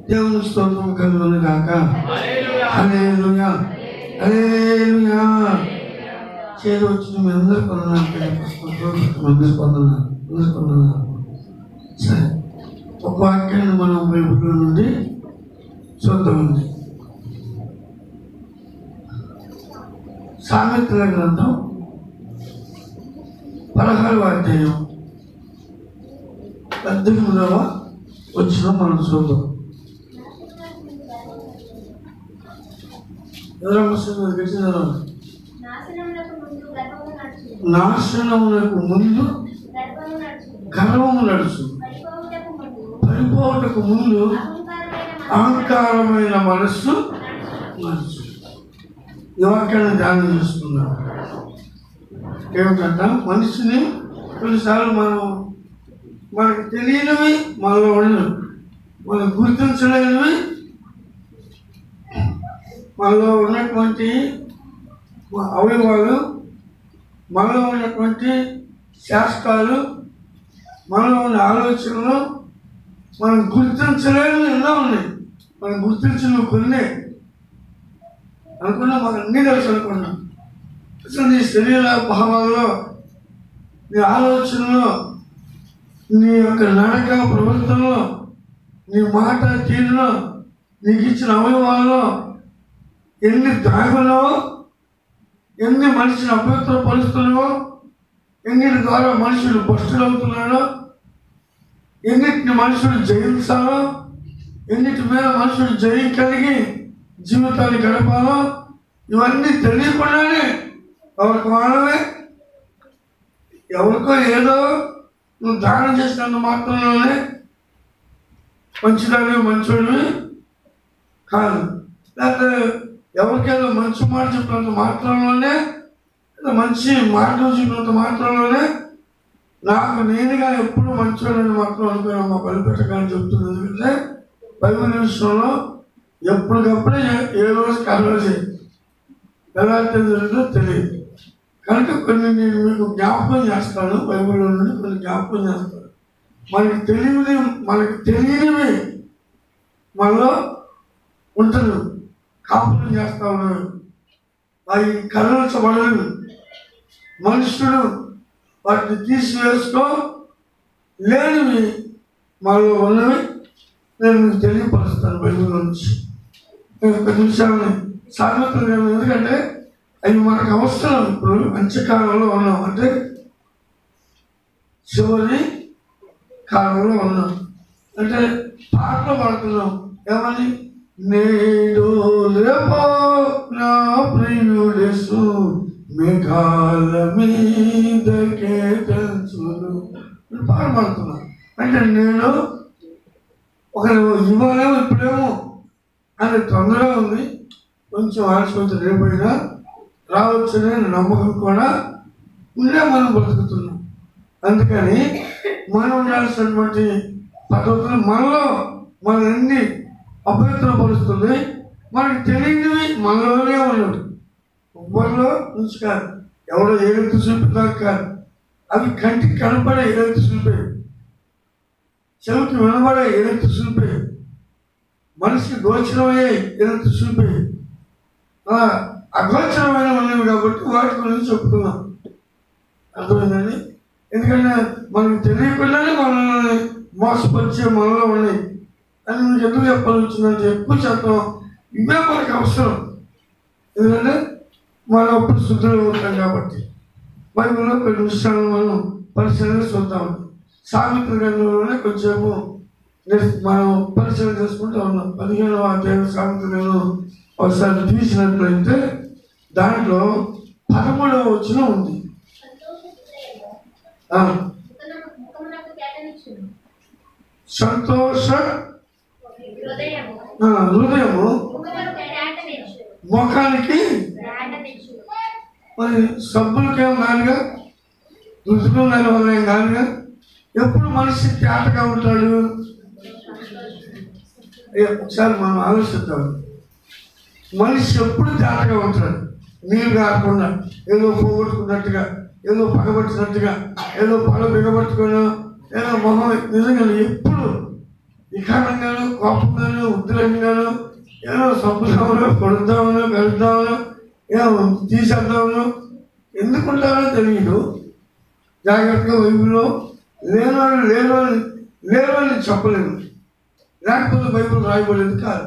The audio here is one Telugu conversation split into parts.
దేవుని స్తోత్రం కలుగును గాక హల్లెలూయా హల్లెలూయా చేరు వచ్చిన మీ అందరూ కొన్నాను అందరు కొన్నాను అందరు కొన్నాను సరే ఒక వాక్యాన్ని మనం బైబిల్ నుండి చూద్దామండి సామెతల గ్రంథం పదహారు అధ్యాయం పద్దెనిమిదవ వచ్చిన మనం చూద్దాం ఎవరో ముస్లిం గట్టిన నాశనమునకు ముందు గర్భము నడుచును. నాశనమునకు ముందు గర్భము నడుచును. గర్వము నడుచు పడిపోవుటకు ముందు పడిపోవటకు ముందు అహంకారమైన మనస్సు అహంకారమైన మనస్సు నడుచు ఈ వాక్యాన్ని ధ్యానం చేసుకున్నాం ఏమిటంట మనిషిని కొన్నిసార్లు మనం మనకు తెలియనివి మనలో ఉండవు మనం గుర్తించలేనివి మనలో ఉన్నటువంటి మా అవయవాలు మనలో ఉన్నటువంటి శాస్త్రాలు మనలో ఉన్న ఆలోచనలు మనం గుర్తించలేనివి ఎన్నో ఉన్నాయి మనం గుర్తించిన కొన్ని అనుకున్నా మనకు అన్నీ తెలుసు అనుకున్నాం అసలు నీ శరీర భావాల్లో నీ ఆలోచనలో నీ యొక్క నడక ప్రవర్తనలో నీ మాట తీరులో నీకు ఇచ్చిన అవయవాల్లో ఎన్ని దాగులో ఎన్ని మనిషిని అభ్యర్థులు పరుస్తున్నావో ఎన్నిటి ద్వారా మనుషులు భ్రష్టులు అవుతున్నాడో ఎన్నిటిని మనుషులు జయించాలో ఎన్నిటి మీద మనుషులు జయం కలిగి జీవితాన్ని గడపాలో ఇవన్నీ తెలియకుండానే ఎవరికి వాళ్ళవే ఎవరికో ఏదో నువ్వు దానం చేసినంత మాత్రంలోనే మంచిదాన్ని మంచోడివి కాదు లేకపోతే ఎవరికైనా మంచి మాట చెప్పినంత మాత్రంలోనే లేదా మంచి మార్గం చెప్పినంత మాత్రంలోనే నాకు నేనుగా ఎప్పుడు మంచోడని మాత్రం అనుకున్నా మా బలిపెట్టగానే చెప్తుంది ఎందుకంటే బైబిల్ విషయంలో ఎప్పటికప్పుడే ఏ- ఏ రోజు కలవజే ఎలా జరుగుతుందో తెలియదు కనుక కొన్ని నేను మీకు జ్ఞాపకం చేస్తాను బైబిల్లో నుండి కొన్ని జ్ఞాపకం చేస్తాను మనకి తెలియని మనకి తెలియనివి మనలో ఉంటారు కాపురం చేస్తా ఉన్నారు అవి కదలించబడలేదు మనుషుడు వాటిని తీసివేసుకో లేనివి మనలో ఉన్నవి నేను మీకు తెలియపరుస్తాను బైబిల్ నుంచి నేను ఒక నిమిషాలని సామెతలు నేను ఎందుకంటే అవి మనకు అవసరం ఇప్పుడు అంత్యకాలంలో ఉన్నాం అంటే చివరి కాలంలో ఉన్నాం అంటే పాటలు పాడుతున్నాం ఏమని నేడు రేపో నా ప్రియుడేసు మేఘాల మీదకే తెలుసును పాట పాడుతున్నాం అంటే నేను ఒక ఇవ్వాలేమో ఇప్పుడేమో అని తొందరగా ఉంది కొంచెం ఆలస్యం రేపైనా రావచ్చనే నమ్మకం కూడా ఉండే మనం బ్రతుకుతున్నాం అందుకని మనం ఉండాల్సినటువంటి పద్ధతులు మనలో మన అన్ని అభ్యంతరపరుస్తుంది మనకి తెలియనివి మనలోనే ఉన్నవి ఎవ్వరిలో నుంచి కాదు ఎవరో ఏదైతే చూపిందాక కాదు అవి కంటికి కనపడే ఏదైతే చూపే చెవికి వినబడే ఏదైతే చూపే మనిషికి గోచరమయ్యే ఏదైతే చూపే ఆ, అగోచరమైన ఉన్నవి కాబట్టి వాటి గురించి చెప్తున్నాం అర్థమైందండి ఎందుకంటే మనకు తెలియకుండానే మనల్ని మోసపరిచే మనలో ఉన్నాయి అని మీకు ఎందుకు చెప్పాలనుకుంటుందంటే ఎక్కువ శాతం ఇవే మనకు అవసరం ఎందుకంటే మనం అప్పుడు శుద్ధులు అవుతాం కాబట్టి బైబిల్లో కొన్ని విషయాలను మనం పరిశీలన చూద్దాం సామెతల గ్రంథంలోనే కొంచెంసేపు నెక్స్ట్ మనం పరిశీలన చేసుకుంటూ ఉన్నాం పదిహేనవ అధ్యాయం సామెతల గ్రంథం ఒకసారి తీసినట్లయితే దాంట్లో పదమూడవ వచ్చిన ఉంది ఆ, ముఖమునకు- ముఖమునకు కేటనిచ్చును. సంతోష హృదయము ఆ, హృదయము ముఖమునకు కేటనిచ్చును. ముఖానికి కేటనిచ్చును. మరి సబ్బులకేం కాదుగా రుచుకున్న దాని వల్ల ఏం కాదుగా ఎప్పుడు మనిషి తేటగా ఉంటాడు ఏ, ఒకసారి మనం ఆలోచిద్దాం మనిషి ఎప్పుడు తేటగా ఉంటాడు నీళ్ళు కాకుండా ఏదో పోగొట్టుకున్నట్టుగా ఏదో పగబట్టినట్టుగా ఏదో పగ బిగబట్టుకున్నా ఏదో మొహం నిజంగా ఎప్పుడు వికారంగాను కోపంగాను ఉద్రేకంగాను ఏదో సంపుదామను కొడుద్దామను కలుద్దామను ఏదో తీసేద్దామను ఎందుకుంటారో తెలియదు జాగ్రత్తగా బైబిల్లో లేనోళ్ళు లేనోళ్ళు లేనోళ్ళని చెప్పలేము లేకపోతే బైబిల్ రాయబడేది కాదు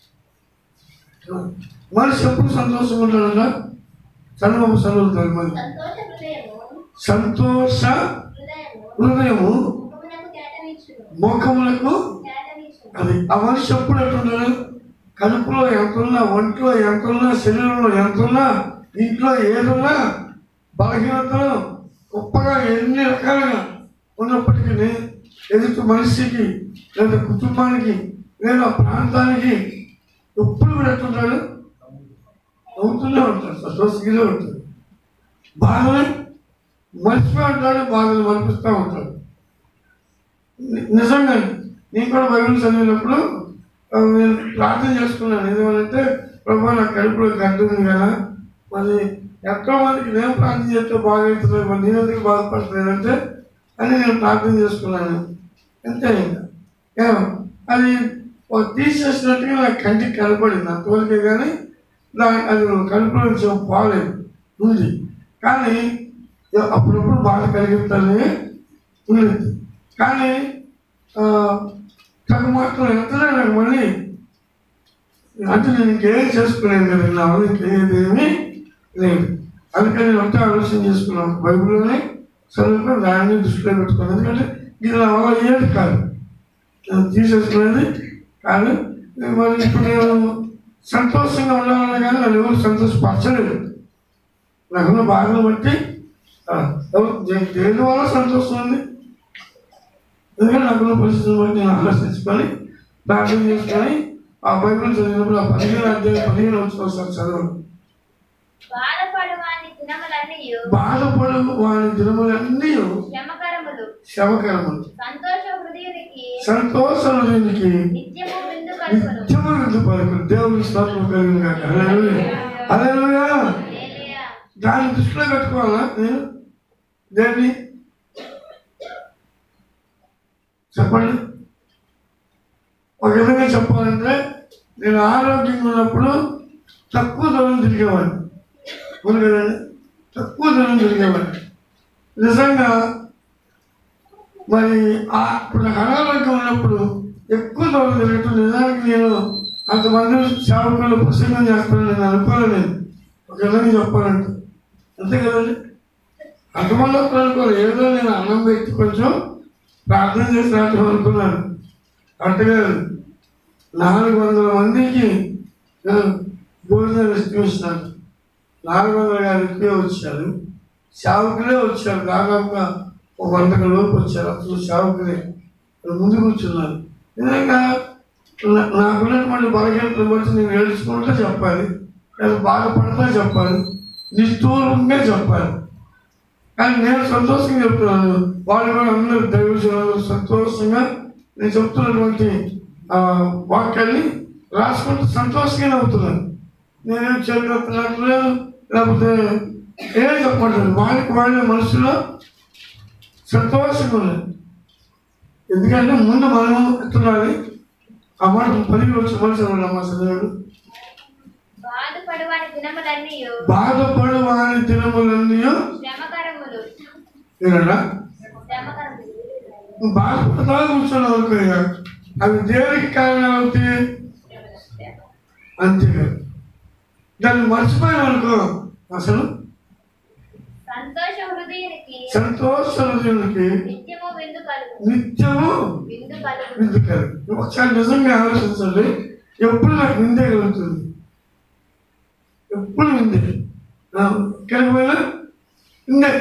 మనిషి ఎప్పుడు సంతోషంగా ఉంటాడన్నా చంద్రబాబు చదువుతాడు మరి సంతోష హృదయము సంతోష హృదయము హృదయము ముఖమునకు కేటనిచ్చును ముఖములకు కేటనిచ్చును అది ఆ మనిషి ఎప్పుడు ఎట్లుంటాడు కడుపులో ఎంతున్నా ఒంట్లో ఎంతున్నా శరీరంలో ఎంతున్నా ఇంట్లో ఏదున్నా బలహీనతలు గొప్పగా ఎన్ని రకాలుగా ఉన్నప్పటికీ ఎదుటి మనిషికి లేదా కుటుంబానికి లేదా ప్రాంతానికి ఎప్పుడు కూడా ఎట్లుంటాడు నవ్వుతూనే ఉంటాడు సంతోషంగానే ఉంటాడు బాధని మర్చిపోయి ఉంటాడు బాధలు మర్పిస్తూ ఉంటాడు ని- నిజంగా నేను కూడా బైబిల్ చదివినప్పుడు ఆ, నేను ప్రార్థన చేసుకున్నాను ఎందుకంటే ప్రభా నా కడుపులో గడ్డ ఉంది కదా మరి ఎంతో మందికి నేను ప్రార్థన చేస్తే బాగవుతుంది మరి నేను ఎందుకు బాధపడుతున్నానంటే అని నేను ప్రార్థన చేసుకున్నాను అంతే ఇంకా ఏమో, అది ఒక తీసేసినట్టుగా నాకు కంటికి కనపడింది అంతవరకే కానీ దాని అది కడుపులో నుంచి పోలేదు ఉంది కానీ అప్పుడప్పుడు బాధ కలిగిస్తానే ఉండేది కానీ ఆ, తగు మాత్రం ఎంతనే నాకు మళ్ళీ అంటే నేను ఇంకేం చేసుకునేది కదా నా వల్ల ఇంకేదేమీ లేదు అందుకని నేను ఒకటే ఆలోచన చేసుకున్నాను బైబిల్లోనే చదువుకొని దాన్ని దృష్టిలో పెట్టుకున్నాను ఎందుకంటే ఇది నా వల్ల ఏది కాదు నేను తీసేసుకునేది కాదు నేను మరి ఇప్పుడు నేను సంతోషంగా ఉండాలని కానీ నన్ను ఎవరు సంతోషపరచలేదు నాకున్న బాధను బట్టి ఆ, ఎవరు- దే- దేని వల్ల సంతోషం ఉంది ఎందుకంటే నాకున్న పరిస్థితులను బట్టి నేను ఆలోచించుకొని ప్రార్థన చేసుకొని ఆ బైబిల్ చదివినప్పుడు ఆ పదిహేను అధ్యాయం పదిహేను వచ్చిన ఒకసారి చదవండి బాధపడు వాని దినములన్నీయు బాధపడు వాని దినములన్నీ శ్రమకరములు శవకరములు సంతోష హృదయునికి సంతోషానికి నిత్యము విందు కలుగును నిత్యము విందు పలుకులు దేవుని స్తోత్రం కలిగిన కాక హల్లెలూయా హల్లెలూయా హల్లెలూయా. దాన్ని దృష్టిలో పెట్టుకోవాలా నేను దేన్ని చెప్పండి ఒక విధంగా చెప్పాలంటే నేను ఆరోగ్యంగా ఉన్నప్పుడు తక్కువ దూరం తిరిగేవాడిని అవును కదండి తక్కువ దూరం తిరిగేవాడిని నిజంగా మరి ఆ ఇప్పుడు నాకు అనారోగ్యం ఉన్నప్పుడు ఎక్కువ దూరం తిరగటం నిజానికి నేను అంతమంది సేవకులు ప్రసంగం చేస్తానని నేను అనుకోలేదు ఒక విధంగా చెప్పాలంటే అంతే కదండి అంతమంది వస్తారు అనుకోలేదు ఏదో నేను అన్నం పెట్టి కొంచెం ప్రార్థన చేసి రావటం అనుకున్నాను అంతేకాదు నాలుగు వందల మందికి నేను భోజనాలు ఇస్తున్నాను నాలుగు వందల గారు ఎక్కువే వచ్చారు సేవకులే వచ్చారు దాదాపుగా ఒక వందకు లోపు వచ్చారు అసలు సేవకులే వాళ్ళు ముందు కూర్చున్నారు నిజంగా నా- నాకున్నటువంటి బలహీనతను బట్టి నేను ఏడుచుకుంటూ చెప్పాలి లేదా బాధపడతా చెప్పాలి నిష్ఠూరంగా చెప్పాలి కానీ నేను సంతోషంగా చెప్తున్నాను వాళ్ళు కూడా అందరూ దైవజనులు సంతోషంగా నేను చెప్తున్నటువంటి ఆ, వాక్యాన్ని రాసుకుంటూ సంతోషంగా నవ్వుతున్నాను నేనేం చేయగలుగుతున్నట్టు లేదు లేకపోతే ఏం చెప్పట్లేదు వాళ్ళకి వాళ్ళ మనసులో సంతోషంగా ఉన్నది ఎందుకంటే ముందు మనం ఎత్తున్నారు ఆ మాట పది వచ్చి మనిషి అమ్మ చదివాడు బాధపడు వాని దినములన్నీయు బాధపడు వారి దినములన్నీ శ్రమకరములు ఏనన్నా శ్రమకరములు బాధపడతా కూర్చొని అనుకోగా అవి దేనికి కారణం అవుతాయి అంతేకాదు దాన్ని మర్చిపోయాం అనుకో అసలు సంతోష హృదయునికి సంతోష హృదయానికి నిత్యము విందు కలుగు నిత్యము విందు కలుగు విందుకారు ఒకసారి నిజంగా ఆలోచించండి ఎప్పుడు నాకు విందే కలుగుతుంది ఎప్పుడు విందే ఆ, ఎక్కడికి పోయినా విందే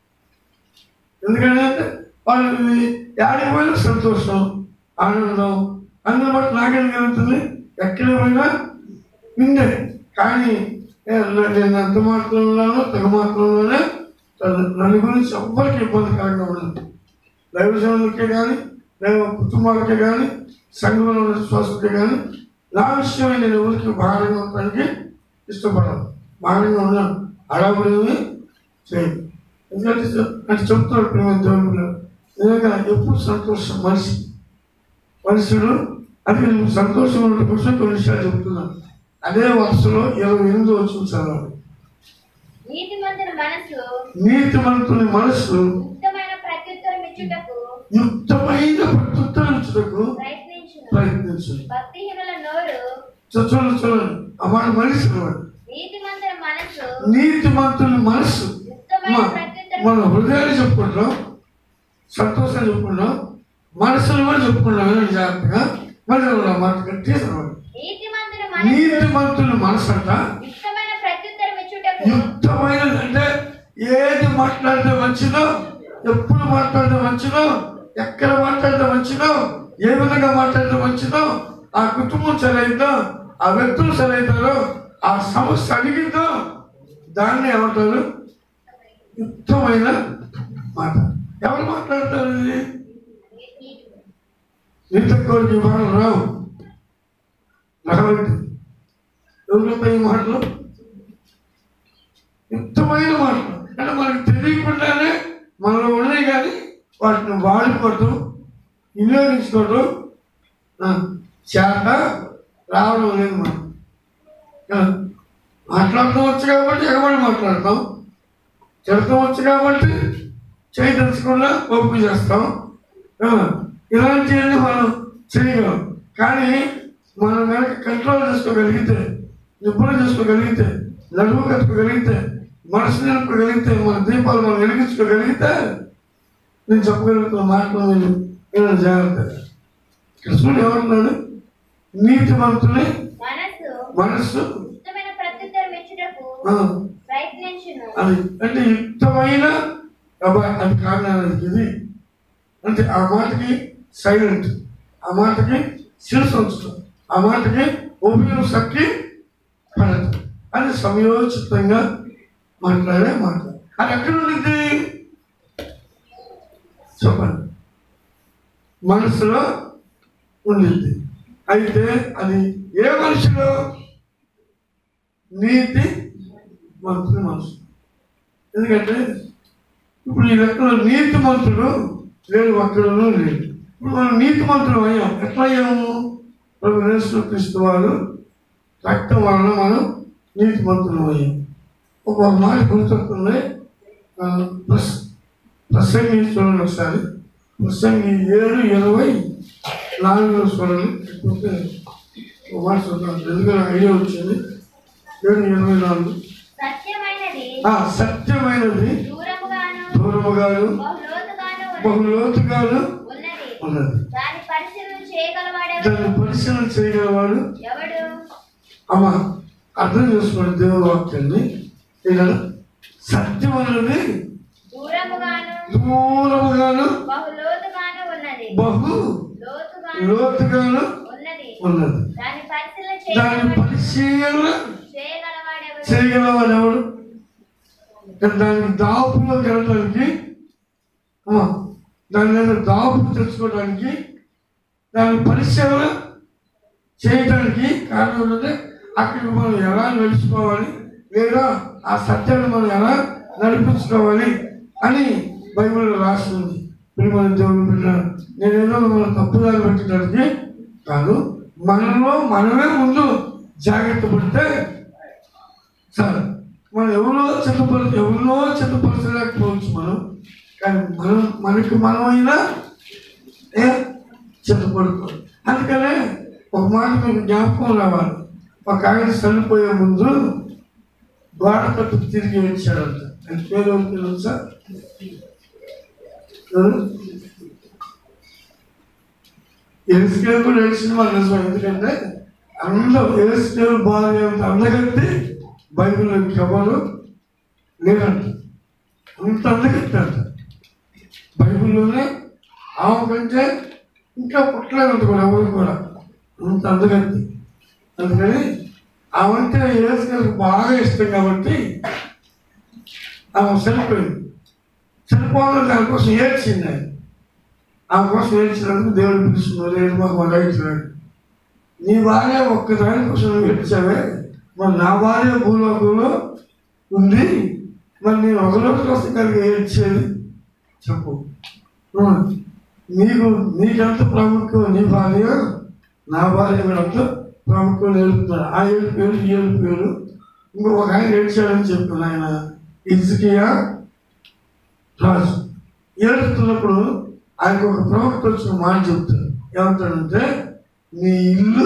ఎందుకంటే వాళ్ళు యాడికి పోయినా సంతోషం ఆనందం అందరి బట్టి నాకేం కలుగుతుంది ఎక్కడికి పోయినా విందే కానీ ఏ, నేను ఎంత మాత్రంలోనూ తెగ మాత్రంలోనే నన్ను గురించి ఎవ్వరికి ఇబ్బందికరంగా ఉండదు దైవజనులకే కానీ దైవ కుటుంబాలకే కానీ సంఘంలో ఉన్న విశ్వాసులకే కానీ నా విషయమై నేను ఎవరికి భారంగా ఉండడానికి ఇష్టపడను భారంగా ఉన్నాను అడవులేమి చేయను ఎందుకంటే చెప్- అంటే చెప్తున్నాడు ప్రేమ దేవుడు నిజంగా ఎప్పుడు సంతోషం మనిషి మనుషుడు అది నువ్వు సంతోషం ఉండడం కోసం కొన్ని విషయాలు చెప్తున్నాను అదే వరుసలో ఇరవై ఎనిమిది వచ్చిన చదవాలి నీతిమంతుని మనసు నీతిమంతుని మనస్సు ఉత్తమైన ప్రత్యుత్తరం ఇచ్చుటకు యుక్తమైన ప్రత్యుత్తరం ఇచ్చుటకు ప్రయత్నించును ప్రయత్నించు భక్తిహీనుల నోరు చూడండి చూడండి ఆ మాట మనిషి అన్నమాట. నీతిమంతుని మనసు నీతిమంతుని మనస్సు ఉత్తమైన మన- ప్రత్యుత్తరం మన హృదయాన్ని చెప్పుకుంటాం సంతోషం చెప్పుకుంటాం మనసులు కూడా చెప్పుకుంటాం వినండి జాగ్రత్తగా మరి ఆ మాట తీసుకోండి నీతిమంతుని మనసు నీతిమంతుని మనసు అంట ఉత్తమైన ప్రత్యుత్తరం ఇచ్చుటకు యుక్తమైనది అంటే ఏది మాట్లాడితే మంచిదో ఎప్పుడు మాట్లాడితే మంచిదో ఎక్కడ మాట్లాడితే మంచిదో ఏ విధంగా మాట్లాడితే మంచిదో ఆ కుటుంబం సరైందో ఆ వ్యక్తులు సరైతారో ఆ సమస్య అడిగిందో దాన్ని ఏమంటారు యుక్తమైన మాట ఎవరు మాట్లాడతారు ఇది నీతో కోరిక ఇవాళ రావు రావండి ఎవరు ఈ మాటలు యుక్తమైన మాటలు అంటే మనకు తెలియకుండానే మనలో ఉన్నాయి కానీ వాటిని వాడుకోవటం వినియోగించుకోవటం ఆ, చేత రావడం లేదు మనం ఆ, మాట్లాడటం వచ్చు కాబట్టి ఎగబడి మాట్లాడతాం తిడటం వచ్చు కాబట్టి చేయి తెలుసుకుండా ఒప్పు చేస్తాం ఆ, ఇలాంటివన్నీ మనం చేయగలం కానీ మనం కనుక కంట్రోల్ చేసుకోగలిగితే నిపుణం చేసుకోగలిగితే నడుము కట్టుకోగలిగితే మనసు నిలుపుకోగలిగితే మన దీపాలు మనం వెలిగించుకోగలిగితే నేను చెప్పగలుగుతున్న మాటలు నేను నేను జాగ్రత్త కృష్ణుడు ఏమంటున్నాడు నీతిమంతుని మనసు మనస్సు ఉత్తమైన ప్రత్యుత్తరం ఇచ్చుటకు ఆ, ప్రయత్నించును అది అంటే యుక్తమైన అబ్బాయి అది కారణాలు ఇది అంటే ఆ మాటకి సైలెంట్ ఆ మాటకి శిరసు ఉంచడం ఆ మాటకి ఉభయం సక్కి పడటం అది సమయోచితంగా మాట్లాడే మాట అది ఎక్కడ ఉండింది చెప్పండి మనసులో ఉండింది అయితే అది ఏ మనిషిలో నీతి మంత్రులు మనసు ఎందుకంటే ఇప్పుడు ఈ లెక్కలో నీతి మంత్రులు లేడు ఒక్కడను లేడు ఇప్పుడు మనం నీతి మంత్రులు అయ్యాం ఎట్లా అయ్యాము ప్రభు యేసు క్రీస్తు వారు రక్తం వలన మనం నీతి మంత్రులు అయ్యాం ఒక మాట గుర్తొస్తుంది ఆ, ప్రస్ ప్రసంగి చూడండి ఒకసారి ప్రసంగి ఏడు ఇరవై నాలుగులో చూడండి లేకపోతే ఒక మాట చూద్దాం ఎందుకంటే ఐడియా వచ్చింది ఏడు ఇరవై నాలుగు సత్యమైనది ఆ సత్యమైనది దూరముగాను దూరముగాను బహులోతుగాను బహు ఉన్నది. లోతుగాను ఉన్నది ఉన్నది దాని పరిశీలన చేయగలవాడెవడు దాన్ని పరిశీలన చేయగలవాడు ఎవడు అమ్మ అర్థం చేసుకోండి దేవుని వాక్యాన్ని ఇలా సత్యం అన్నది దూరముగాను దూరముగాను బహులోతుగాను ఉన్నది బహు లోతుగాను లోతుగాను ఉన్నది ఉన్నది దాని పరిశీలన దాన్ని చేయగలవాడు పరిశీలన చేయగలవాడెవడు చేయగలవాడు ఎవడు కానీ దానికి దాపులో వెళ్ళడానికి అమ్మా దాని మీద దాపు తెచ్చుకోవడానికి దాని పరిశీలన చేయడానికి కారణం ఏంటంటే అక్కడికి మనం ఎలా నడుచుకోవాలి లేదా ఆ సత్యాన్ని మనం ఎలా నడిపించుకోవాలి అని బైబిల్లో రాస్తుంది ప్రియమైన దేవుని బిడ్డ నేనేదో మనం తప్పుదారి పెట్టడానికి కాదు మనలో మనమే ముందు జాగ్రత్త పడితే సరే మనం ఎవరో చిన్నపరచ ఎవరినో చిన్నపరచలేకపోవచ్చు మనం కానీ మనం మనకి మనమైనా ఏ చిన్నపడుకోవాలి అందుకనే ఒక మాట మీకు జ్ఞాపకం రావాలి ఒక ఆయన చనిపోయే ముందు గోడ కట్టు తిరిగి వచ్చాడంట ఆయన పేరు ఎవరు తెలుసా ఎవరు? ఎరుస్కేల్ కూడా ఏడ్చింది మన నిజం ఎందుకంటే అందరూ ఎరుస్కేల్ భార్య అంత అందగత్తి బైబిల్లో ఎవరు లేరంట అంత అందగత్తి అంట బైబిల్లోనే ఆమె కంటే ఇంకా పుట్టలేదంట కూడా ఎవరు కూడా అంత అందగత్తి అందుకని ఆమంటే ఏసుకేళ్ళకి బాగా ఇష్టం కాబట్టి ఆమె చనిపోయింది చనిపోవడం దానికోసం ఏడ్చింది ఆయన ఆమె కోసం ఏడ్చినందుకు దేవుడు పిలుస్తున్నారు లేదు మాకు మన రైతున్నాడు నీ భార్య ఒక్కదాని కోసం నువ్వు ఏడ్చావే మరి నా భార్య భూలోకంలో ఉంది మరి నేను ఒక రోజు కోసం కలిగి ఏడ్చేది చెప్పు ఉం. నీకు నీకెంత ప్రాముఖ్యం నీ భార్య నా భార్య కూడా అంత ప్రాముఖ్యం నేర్పుతున్నాడు ఆ ఏడు పేరు ఈ ఏడు పేరు ఇంకో ఒక ఆయన ఏడ్చాడని చెప్పాను ఆయన ఇజ్కియా రాజు ఏడుస్తున్నప్పుడు ఆయనకు ఒక ప్రవక్త వచ్చిన మాట చెప్తాడు ఏమంటాడంటే నీ ఇల్లు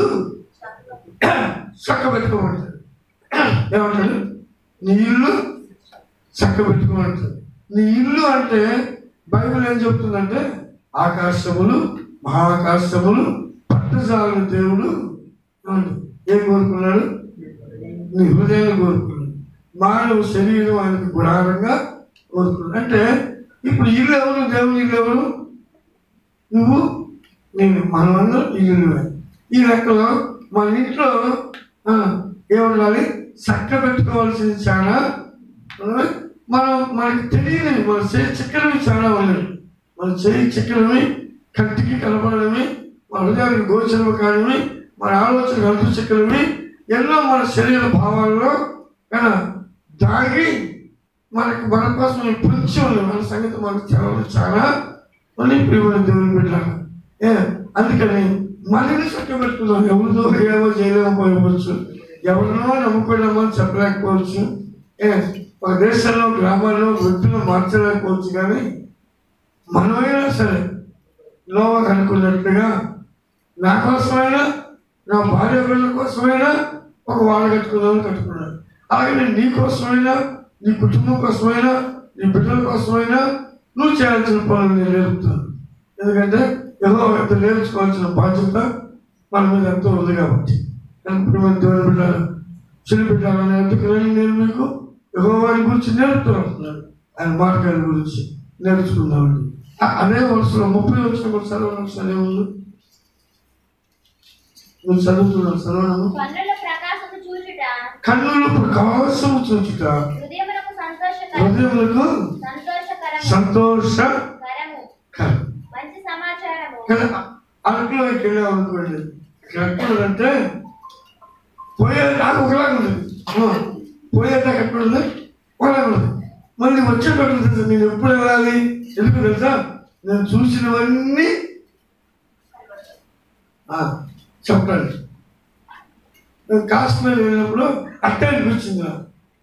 చక్క పెట్టుకోమంటాడు ఏమంటాడు నీ ఇల్లు చక్క పెట్టుకోమంటాడు నీ ఇల్లు అంటే బైబిల్ ఏం చెప్తుందంటే ఆకాశములు మహాకాశములు పట్టజాలని దేవుడు ఏమంటాడు? ఏం కోరుకున్నాడు నీ హృదయాన్ని కోరుకున్నాడు మానవ శరీరం ఆయనకు గుడారంగా కోరుకున్నాడు అంటే ఇప్పుడు ఇల్లు ఎవరు దేవుని ఇల్లు ఎవరు నువ్వు నేను మనమందరం ఇల్లు ఈ లెక్కలో మన ఇంట్లో ఆ, ఏముండాలి చక్క పెట్టుకోవాల్సింది చాలా ఆ, మనం మనకి తెలియని మన చేయి చిక్కనవి చాలా ఉన్నాయి మన చేయి చిక్కనవి కంటికి కనపడవి మన హృదయానికి గోచరము కానివి మన ఆలోచన అంతు చిక్కనవి ఎన్నో మన శరీర భావాల్లో కదా దాగి మనకు మన కోసం పొంచి ఉన్నాయి మన సంగతి మనకు చాలా చాలా మళ్ళీ ప్రియమైన దేవుని బిడ్డారు ఏ అందుకని మనని చక్క పెట్టుకుందాం ఎవరితో ఏమో చేయలేకపోవచ్చు ఎవరినో నమ్ముకున్నామని చెప్పలేకపోవచ్చు ఏ ఒక దేశంలో గ్రామాల్లో వ్యక్తులు మార్చలేకపోవచ్చు కానీ మనమైనా సరే లోవ అనుకున్నట్టుగా నా కోసమైనా నా భార్య పిల్లల కోసమైనా ఒక వాళ్ళ కట్టుకుందామని కట్టుకున్నాడు అలాగే నీ కోసమైనా నీ కుటుంబం కోసమైనా నీ బిడ్డల కోసమైనా నువ్వు చేయాల్సిన పనులు నేను నేర్పుతాను ఎందుకంటే ఏదో ఎంత నేర్చుకోవాల్సిన బాధ్యత మన మీద ఎంతో ఉంది కాబట్టి ఇప్పుడు మన దేవుని బిడ్డారు చిన్న బిడ్డాలని ఎందుకని నేను మీకు ఏదో వారి గురించి నేర్పుతున్నాను ఆయన మార్గాల గురించి నేర్చుకుందామండి అ- అదే వరుసలో ముప్పై వచ్చిన కూడా చదవడం ఒకసారి ఏముంది నువ్వు చదువుతున్నావు చదవడము కన్నుల ప్రకాశము చూచుట కన్నులు ప్రకాశము చూచుట హృదయమునకు సంతోషకరము హృదయములకు సంతోషకరము సంతోష కరము మంచి సమాచారము కదా అరకులోకి వెళ్ళాం అనుకోండి ఇక్కడ అంటే పోయేదాకా ఒకలాగా ఉంది ఆ, పోయేదాకా ఎక్కడ ఉంది ఒకలాగా ఉంది మళ్ళీ వచ్చేటప్పుడు తెలుసా నేను ఎప్పుడు వెళ్ళాలి ఎందుకు తెలుసా నేను చూసినవన్నీ ఆ, చెప్పండి నేను కాశ్మీర్ వెళ్ళినప్పుడు అట్టే అనిపించింది నాకు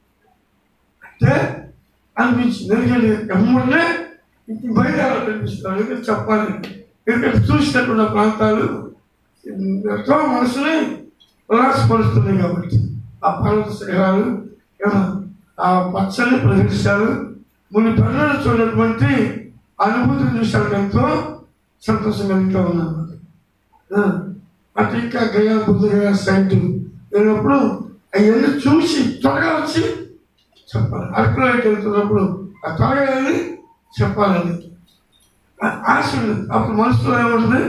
అంటే అనిపించింది ఎందుకంటే ఎమ్మడే బయట అనిపిస్తుంది ఎందుకంటే చెప్పాలి ఎందుకంటే చూసినటువంటి ప్రాంతాలు ఎంతో మనసుని ఉల్లాసపరుస్తున్నాయి కాబట్టి ఆ పర్వత శిఖరాలు ఏమో, ఆ పచ్చని ప్రదేశాలు ముని పనులు చూడటువంటి అనుభూతిని చూసాక ఎంతో సంతోషం కలుగుతూ ఉన్నాను ఆ, అటు ఇంకా గయా బుద్ధగయా సైట్ వెళ్ళినప్పుడు అవన్నీ చూసి త్వరగా వచ్చి చెప్పాలి అరకులోకి వెళ్తున్నప్పుడు ఆ త్వరగా వెళ్ళి చెప్పాలని ఆ- ఆశ ఉంది అప్పుడు మనసులో ఏముంటుంది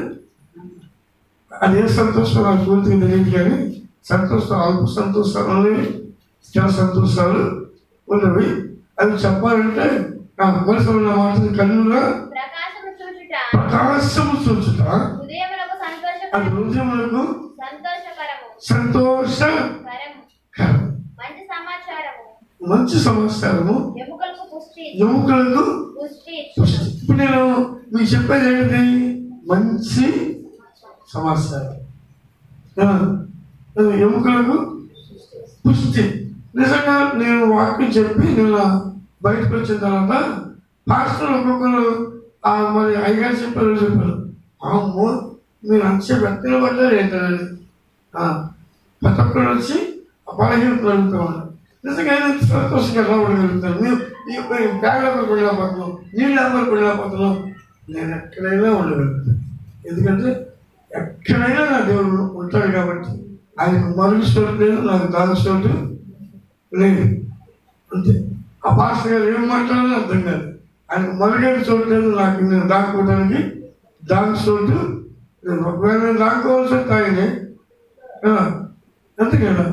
అదే సంతోషం నాకు పూర్తిగా తెలియదు కానీ సంతోషం అల్ప సంతోషాలు ఉన్నవి చాలా సంతోషాలు ఉన్నవి అవి చెప్పాలంటే ఆ మనసులో ఉన్న మాటలు కన్నుగా ప్రకాశము చూచుట ప్రకాశము చూచుట హృదయమునకు అది సంతోషకరము హృదయములకు సంతోషకరము సంతోష కరము మంచి సమాచారము మంచి సమాచారము ఎముకలకు పుష్టి ఎముకలకు పుష్టి పుష్టి. ఇప్పుడు నేను మీకు చెప్పేది ఏంటి మంచి సమాచారం ఆ, ఆ, ఎముకలకు పుష్టి నిజంగా నేను వాక్యం చెప్పి నేను బయటకు వచ్చిన తర్వాత పాస్టర్ ఒక్కొక్కరు ఆ మరి అయ్యగారు చెప్పారు చెప్పారు అమ్మో మీరు అంతే వ్యక్తులు పడ్డారు ఏంటని ఆ, ప్రతి ఒక్కరు వచ్చి బలహీనతలు అడుగుతూ ఉన్నారు నిజంగా నేను సంతోషంగా రావడగలుగుతాను మీరు ఈ బ్యాగ్ నెంబర్ వెళ్ళకపోతున్నాం నీళ్ళ నెంబర్ వెళ్ళకపోతున్నాం నేను ఎక్కడైనా ఉండగలుగుతాను ఎందుకంటే ఎక్కడైనా నా దేవుడు ఉంటాడు కాబట్టి ఆయనకు మరుగు చోటు లేదు నాకు దాని చోటు లేదు అంతే ఆ పాస్టర్ గారు ఏం మాట్లాడాలో అర్థం కాదు ఆయనకు మరుగైన చోటు లేదు నాకు నేను దాక్కోవడానికి దాని చోటు లేదు ఒకవేళ నేను దాక్కోవాల్సి వస్తే ఆయనే కదా అంతే కదా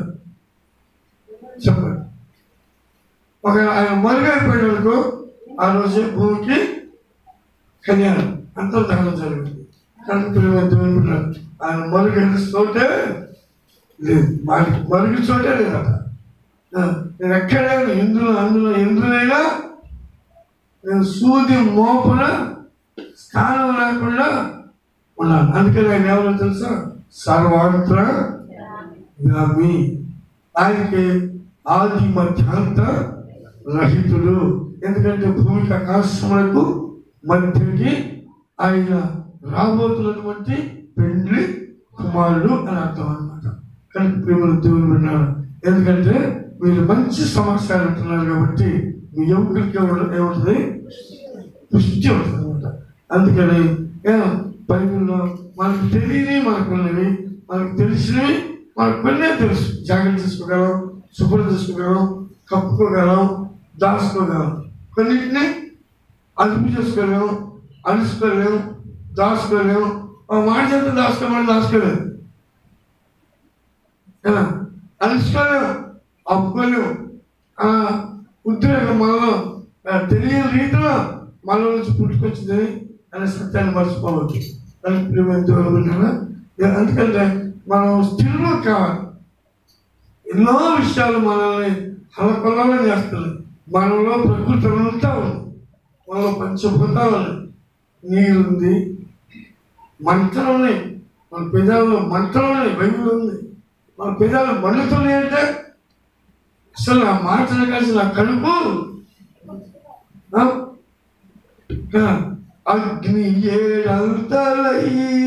చెప్పండి ఒక ఆయన మరుగైపోయినందుకు ఆ రోజు భూమికి కళ్యాణం అంతర్ధానం జరిగింది కనుక ప్రియమైన దేవుని బిడ్డలారా, ఆయన మరుగైన చోటే లేదు మరి మరుగు చోటే లేదట ఆ, నేను ఎక్కడైనా ఇందులో అందులో ఎందులైనా నేను సూది మోపన స్థానం లేకుండా ఉన్నాను అందుకని ఆయన ఎవరో తెలుసా సర్వాంతర వ్యామి ఆయనకి ఆది మధ్యాంత రహితుడు ఎందుకంటే భూమికి ఆకాశములకు మధ్యకి ఆయన రాబోతున్నటువంటి పెండ్లి కుమారుడు అని అర్థం అనమాట కానీ ప్రేమలు దేవుడు విన్నారు ఎందుకంటే మీరు మంచి సమాచారం ఉంటున్నారు కాబట్టి మీ యువకులకి ఏమ- ఏముంటుంది పుష్టి ఉంటుంది అనమాట అందుకని ఏ, బైబిల్లో మనకు తెలియని మనకు ఉన్నవి మనకు తెలిసినవి మనకు కొన్నే తెలుసు జాగ్రత్త తీసుకోగలం శుభ్రం చేసుకోగలం కప్పుకోగలం దాచుకోగలం కొన్నిటిని అదుపు చేసుకోలేము అలుసుకోలేము దాచుకోలేము ఆ మాట చేత దాచుకోమని దాచుకోలేము కదా అలుసుకోలేము అప్పుకోలేము ఆ ఉద్రేకం మనలో ఆ, తెలియని రీతిలో మనలో నుంచి పుట్టుకొచ్చింది అనే సత్యాన్ని మర్చిపోవద్దు దానికి ప్రియమైన దేవుడు విన్నారా? ఏ- ఎందుకంటే మనం స్థిరంలో కావాలి ఎన్నో విషయాలు మనల్ని హలకొల్లలో చేస్తున్నాయి మనలో ప్రకృతి అంతా ఉంది మనలో పంచభూతాలు ఉన్నాయి నీరుంది మంటలు ఉన్నాయి మన పెదాల్లో మంటలు ఉన్నాయి బైబిల్ ఉంది మన పెదాలు మండుతున్నాయి అంటే అసలు ఆ మాటలు కలిసి నా కడుపు ఆ? కదా? అగ్ని ఏడంతలై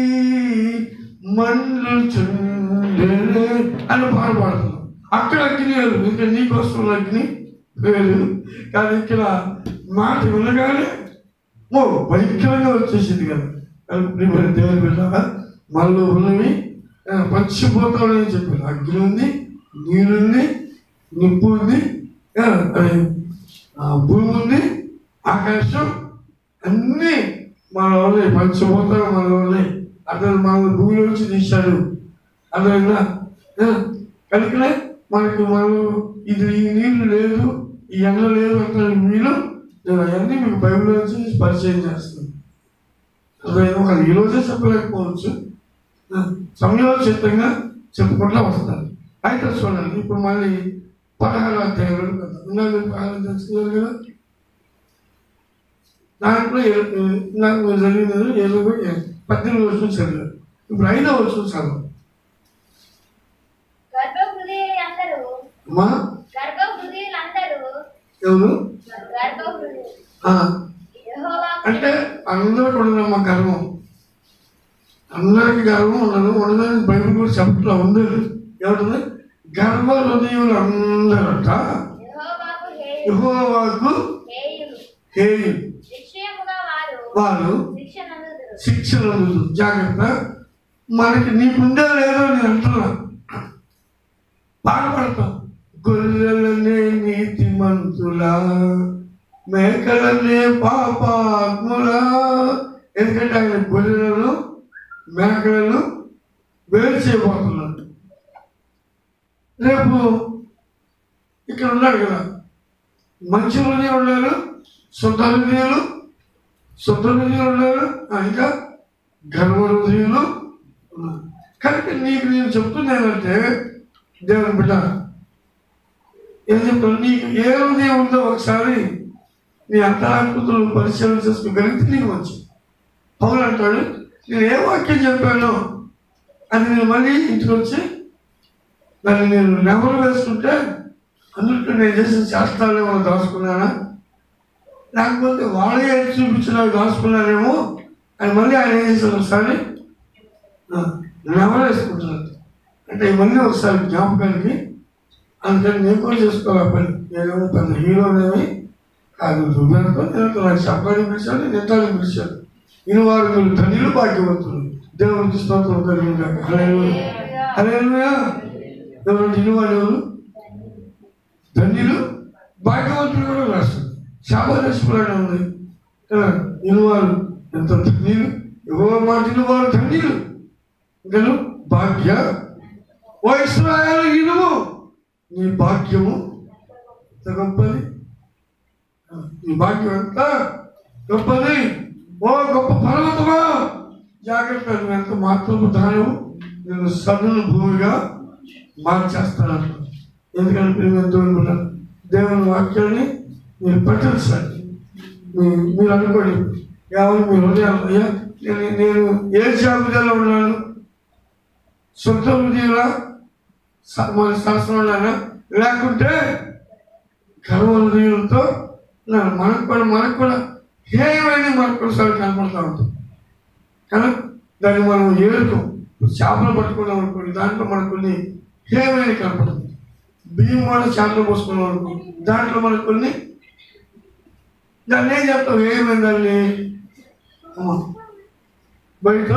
మండుచుండెనే అని పాట పాడుతున్నాం అక్కడ అగ్ని వేరు ఇంకా నీకోసం అగ్ని వేరు కానీ ఇక్కడ మాట వినగానే ఓ భయంకరంగా వచ్చేసింది కదా కానీ ప్రియమైన దేవుని బిడ్డలారా, మనలో ఉన్నవి ఆ, పంచిపోతామని చెప్పారు అగ్ని ఉంది నీరుంది నిప్పు ఉంది ఆ, అది, ఆ, భూమి ఉంది ఆకాశం అన్నీ మన వాళ్ళే పంచభూతాలు మన వాళ్ళే అతను మన భూమిలో నుంచి తీశాడు అర్థమైందా ఆ, కనుకనే మనకు మనం ఇది ఈ నీళ్లు లేదు ఈ ఎండ లేదు అంటే మీరు నేను అవన్నీ మీకు బైబిల్ నుంచి పరిచయం చేస్తాను అర్థమైందా ఒక ఈ రోజే చెప్పలేకపోవచ్చు ఆ, సమయోచితంగా చెప్పుకుంటూ వస్తాను అయితే చూడండి ఇప్పుడు మళ్ళీ పదహారు అధ్యాయంలో ఇందాక మీరు పదహారు తెలుసుకున్నారు కదా దాంట్లో ఇర- నాకు మీరు చదివినారు ఇరవై పద్దెనిమిది వర్షం చదివారు ఇప్పుడు ఐదో వర్షం చదువు గర్భ హృదయులందరూ అమ్మా గర్భ హృదయులందరూ ఎవరు గర్భ హృదయులు ఆ, యెహోవాకు అంటే అందరికి ఉండదమ్మా గర్వం అందరికి గర్వం ఉండదు ఉండదని బైబిల్ కూడా చెప్పట్లో ఉంది ఎవరిది గర్వ హృదయులు అందరట యెహోవాకు హేయు యెహోవాకు హేయులు హేయు నిశ్చయముగా వారు వారు శిక్ష నందుదురు శిక్షణ జాగ్రత్త మనకి నీకుందే లేదో నేను అంటున్నా బాధపడతాం గొర్రెలనే నీతిమంతులా మేకలనే పాపాత్ములా ఎందుకంటే ఆయన గొర్రెలను మేకలను వేరు చేయబోతున్నాడు రేపు ఇక్కడ ఉన్నాడు కదా మంచి హృదయం ఉన్నారు శుద్ధ హృదయాలు శుద్ధ హృదయాలు ఉన్నారు ఆ, ఇంకా గర్వ హృదయాలు ఉన్నారు కనుక నీకు నేను చెప్తున్నానంటే దేవుని బిడ్డ ఏం చెప్తాను నీకు ఏ హృదయం ఉందో ఒకసారి నీ అంతరాకృతులు పరిశీలన చేసుకోగలిగితే నీకు మంచి పౌలు అంటాడు నేను ఏ వాక్యం చెప్పానో అది నేను మళ్ళీ ఇంటికి వచ్చి దాన్ని నేను నెమరు వేసుకుంటే అందులో నేను చేసిన శాస్త్రాలు ఏమైనా దాచుకున్నానా లేకపోతే వాళ్ళే ఏది చూపించిన దాచుకున్నారేమో అని మళ్ళీ ఆయన ఏం చేశారు ఒకసారి నెమరు వేసుకుంటున్నారు అంటే ఇవన్నీ ఒకసారి జ్ఞాపకానికి అందుకని నేను కూడా చేసుకోవాలి పని నేనేమో పెద్ద హీరోనేమి కాదు దుర్గారితో నేను నాకు చెప్పడానికి పిలిచాడు నింటానికి పిలిచాడు ఇను వారు మీరు ధనిలు భాగ్యవంతులు దేవునికి స్తోత్రం కలిగింది హల్లెలూయా ఎవరు ఇను వారు ఎవరు ధన్యులు భాగ్యవంతులు కూడా రాస్తారు శాపదర్శకులనే ఉంది కదా ఇనువారు ఎంత ధన్యులు ఎవరో మాట ఇనువారు ధన్యులు ఇంకను భాగ్య ఓ ఇస్రాయలు ఇనుము నీ భాగ్యము ఎంత గొప్పది నీ భాగ్యం ఎంత గొప్పది ఓ గొప్ప పర్వతమా జాగ్రత్త నువ్వు ఎంత మాత్రము దానవు నేను సన్నును భూమిగా మార్చేస్తాను ఎందుకంటే ప్రియమైన దేవుని బిడ్డ, దేవుని వాక్యాన్ని మీరు పఠించండి మీ మీరు అనుకోండి ఎవరు మీ హృదయాలు అయ్యా నేను నేను ఏ జాబితాలో ఉన్నాను సొంత హృదయంలో మన సరసంలోనా లేకుంటే గర్వ హృదయంతో ఉన్నాను మనకు కూడా మనకు కూడా హేయమైన మనకు కూడా సరే కనపడతా ఉంటుంది కానీ దాన్ని మనం ఏరుతాం చేపలు పట్టుకున్నాం అనుకోండి దాంట్లో మనకు కొన్ని హేయమైన కనపడుతుంది బియ్యం కూడా చేపలు పోసుకున్నాం అనుకో దాంట్లో మనకు కొన్ని దాన్ని ఏం చెప్తాం ఏమైంది దాన్ని అమ్మ, బయట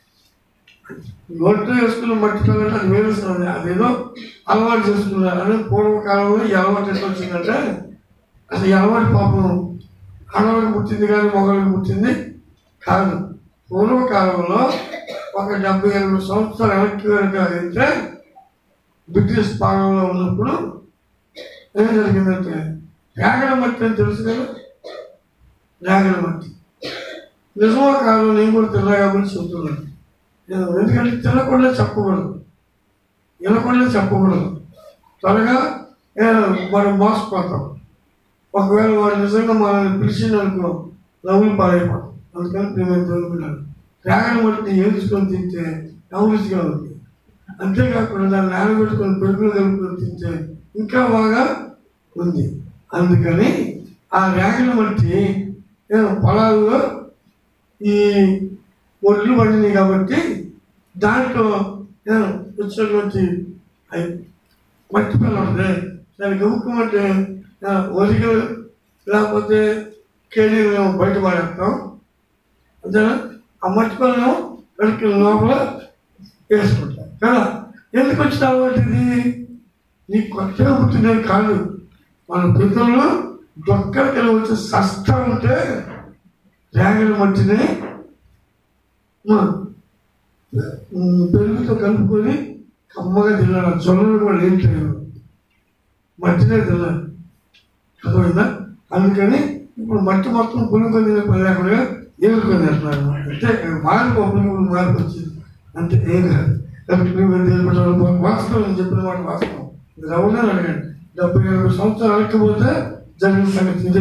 ఒట్టు వేసుకున్న మట్టి పిల్లలు అది వేరుస్తుంది అదేదో అలవాటు చేసుకున్నారు అదే పూర్వకాలంలో ఈ అలవాటు ఎట్లా వచ్చిందంటే అసలు ఈ అలవాటు పాపం ఆడవాళ్ళకి పుట్టింది కానీ మగవాళ్ళకి పుట్టింది కాదు పూర్వకాలంలో ఒక డెబ్బై ఎనిమిది సంవత్సరాలు వెనక్కి వెనక వెళ్తే బ్రిటిష్ పాలనలో ఉన్నప్పుడు ఏం జరిగిందంటే రేగడ మట్టి అని తెలుసు కదా రేగడ మట్టి నిజమో కాదు నేను కూడా తిన్నా కాబట్టి చెబుతున్నాను నేను ఎందుకంటే తినకుండా చెప్పకూడదు వినకుండా చెప్పకూడదు త్వరగా ఏ, మనం మోసపోతాం ఒకవేళ వాడు నిజంగా మనల్ని పిలిచిందనుకో నవ్వులు పారైపోతాం అందుకని మేము తోలుకున్నాను రేగడ మట్టిని ఏడుచుకొని తింటే నవ్వులుగా ఉంది అంతేకాకుండా దాన్ని నానబెట్టుకొని పెరుగులు కలుపుకొని తింటే ఇంకా బాగా ఉంది అందుకని ఆ రేగడ మట్టి నేను పొలాల్లో ఈ ఒడ్లు పండినాయి కాబట్టి దాంట్లో నేను వచ్చినటువంటి అయి మట్టి పిల్ల ఉంటుంది దాన్ని గమ్ముకోమంటే ఒరిగలు లేకపోతే కేడీలు మేము బయట పడేస్తాం అంతేనా ఆ మట్టి పిల్లను వెనక్కి లోపల వేసుకుంటాం కదా ఎందుకు వచ్చిన అలవాటు ఇది నీ కొత్తగా పుట్టినది కాదు మన పితరులు దొక్కలకి వచ్చే సస్తా ఉంటే రేగల మట్టిని మా, ఉమ్, పెరుగుతో కలుపుకొని కమ్మగా తిన్నాడు జొన్నలు కూడా ఏం తెలియదు మట్టినే తిన్నాడు అర్థమైందా అందుకని ఇప్పుడు మట్టి మొత్తం పులుకొని లేకుండా ఏలుకొని తింటున్నారు అన్నమాట. అంతే మార్పు పులుగు మార్పు వచ్చింది అంతే ఏం కాదు కాబట్టి నువ్వు తెలియదు వాస్తవం నేను చెప్పిన మాట వాస్తవం ఇది అవునా అడగండి డెబ్బై ఎనభై సంవత్సరాలు అడగకపోతే జరిగిన సంగతి ఇదే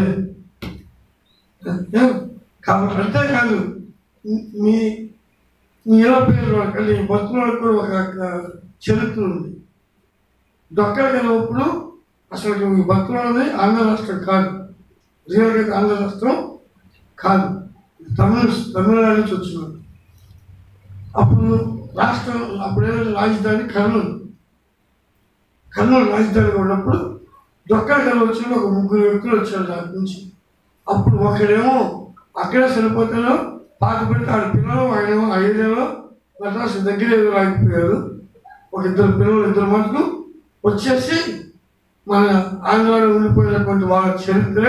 ఏం? కాబట్టి అంతేకాదు మీ మీ ఎలా పేరు వాళ్ళకి భక్తులకు కూడా ఒక ఒక చరిత్ర ఉంది డొక్కలు కలిగినప్పుడు అసలు ఈ భక్తులు అనేది ఆంధ్ర రాష్ట్రం కాదు రియల్గా ఆంధ్ర రాష్ట్రం కాదు తమిళ తమిళనాడు నుంచి వచ్చినారు అప్పుడు రాష్ట్రం అప్పుడే రాజధాని కర్నూలు కర్నూలు రాజధానిగా ఉన్నప్పుడు దొక్కల కళ వచ్చిన ఒక ముగ్గురు వ్యక్తులు వచ్చారు దాని నుంచి అప్పుడు ఒకడేమో అక్కడే సరిపోతాను పాత పెడితే ఆడ పిల్లలు ఆయనేమో ఐదేమో మద్రాసు దగ్గర ఏదో ఆగిపోయారు ఒక ఇద్దరు పిల్లలు ఇద్దరు మటుకు వచ్చేసి మన ఆంధ్రాలో ఉండిపోయినటువంటి వాళ్ళ చరిత్రే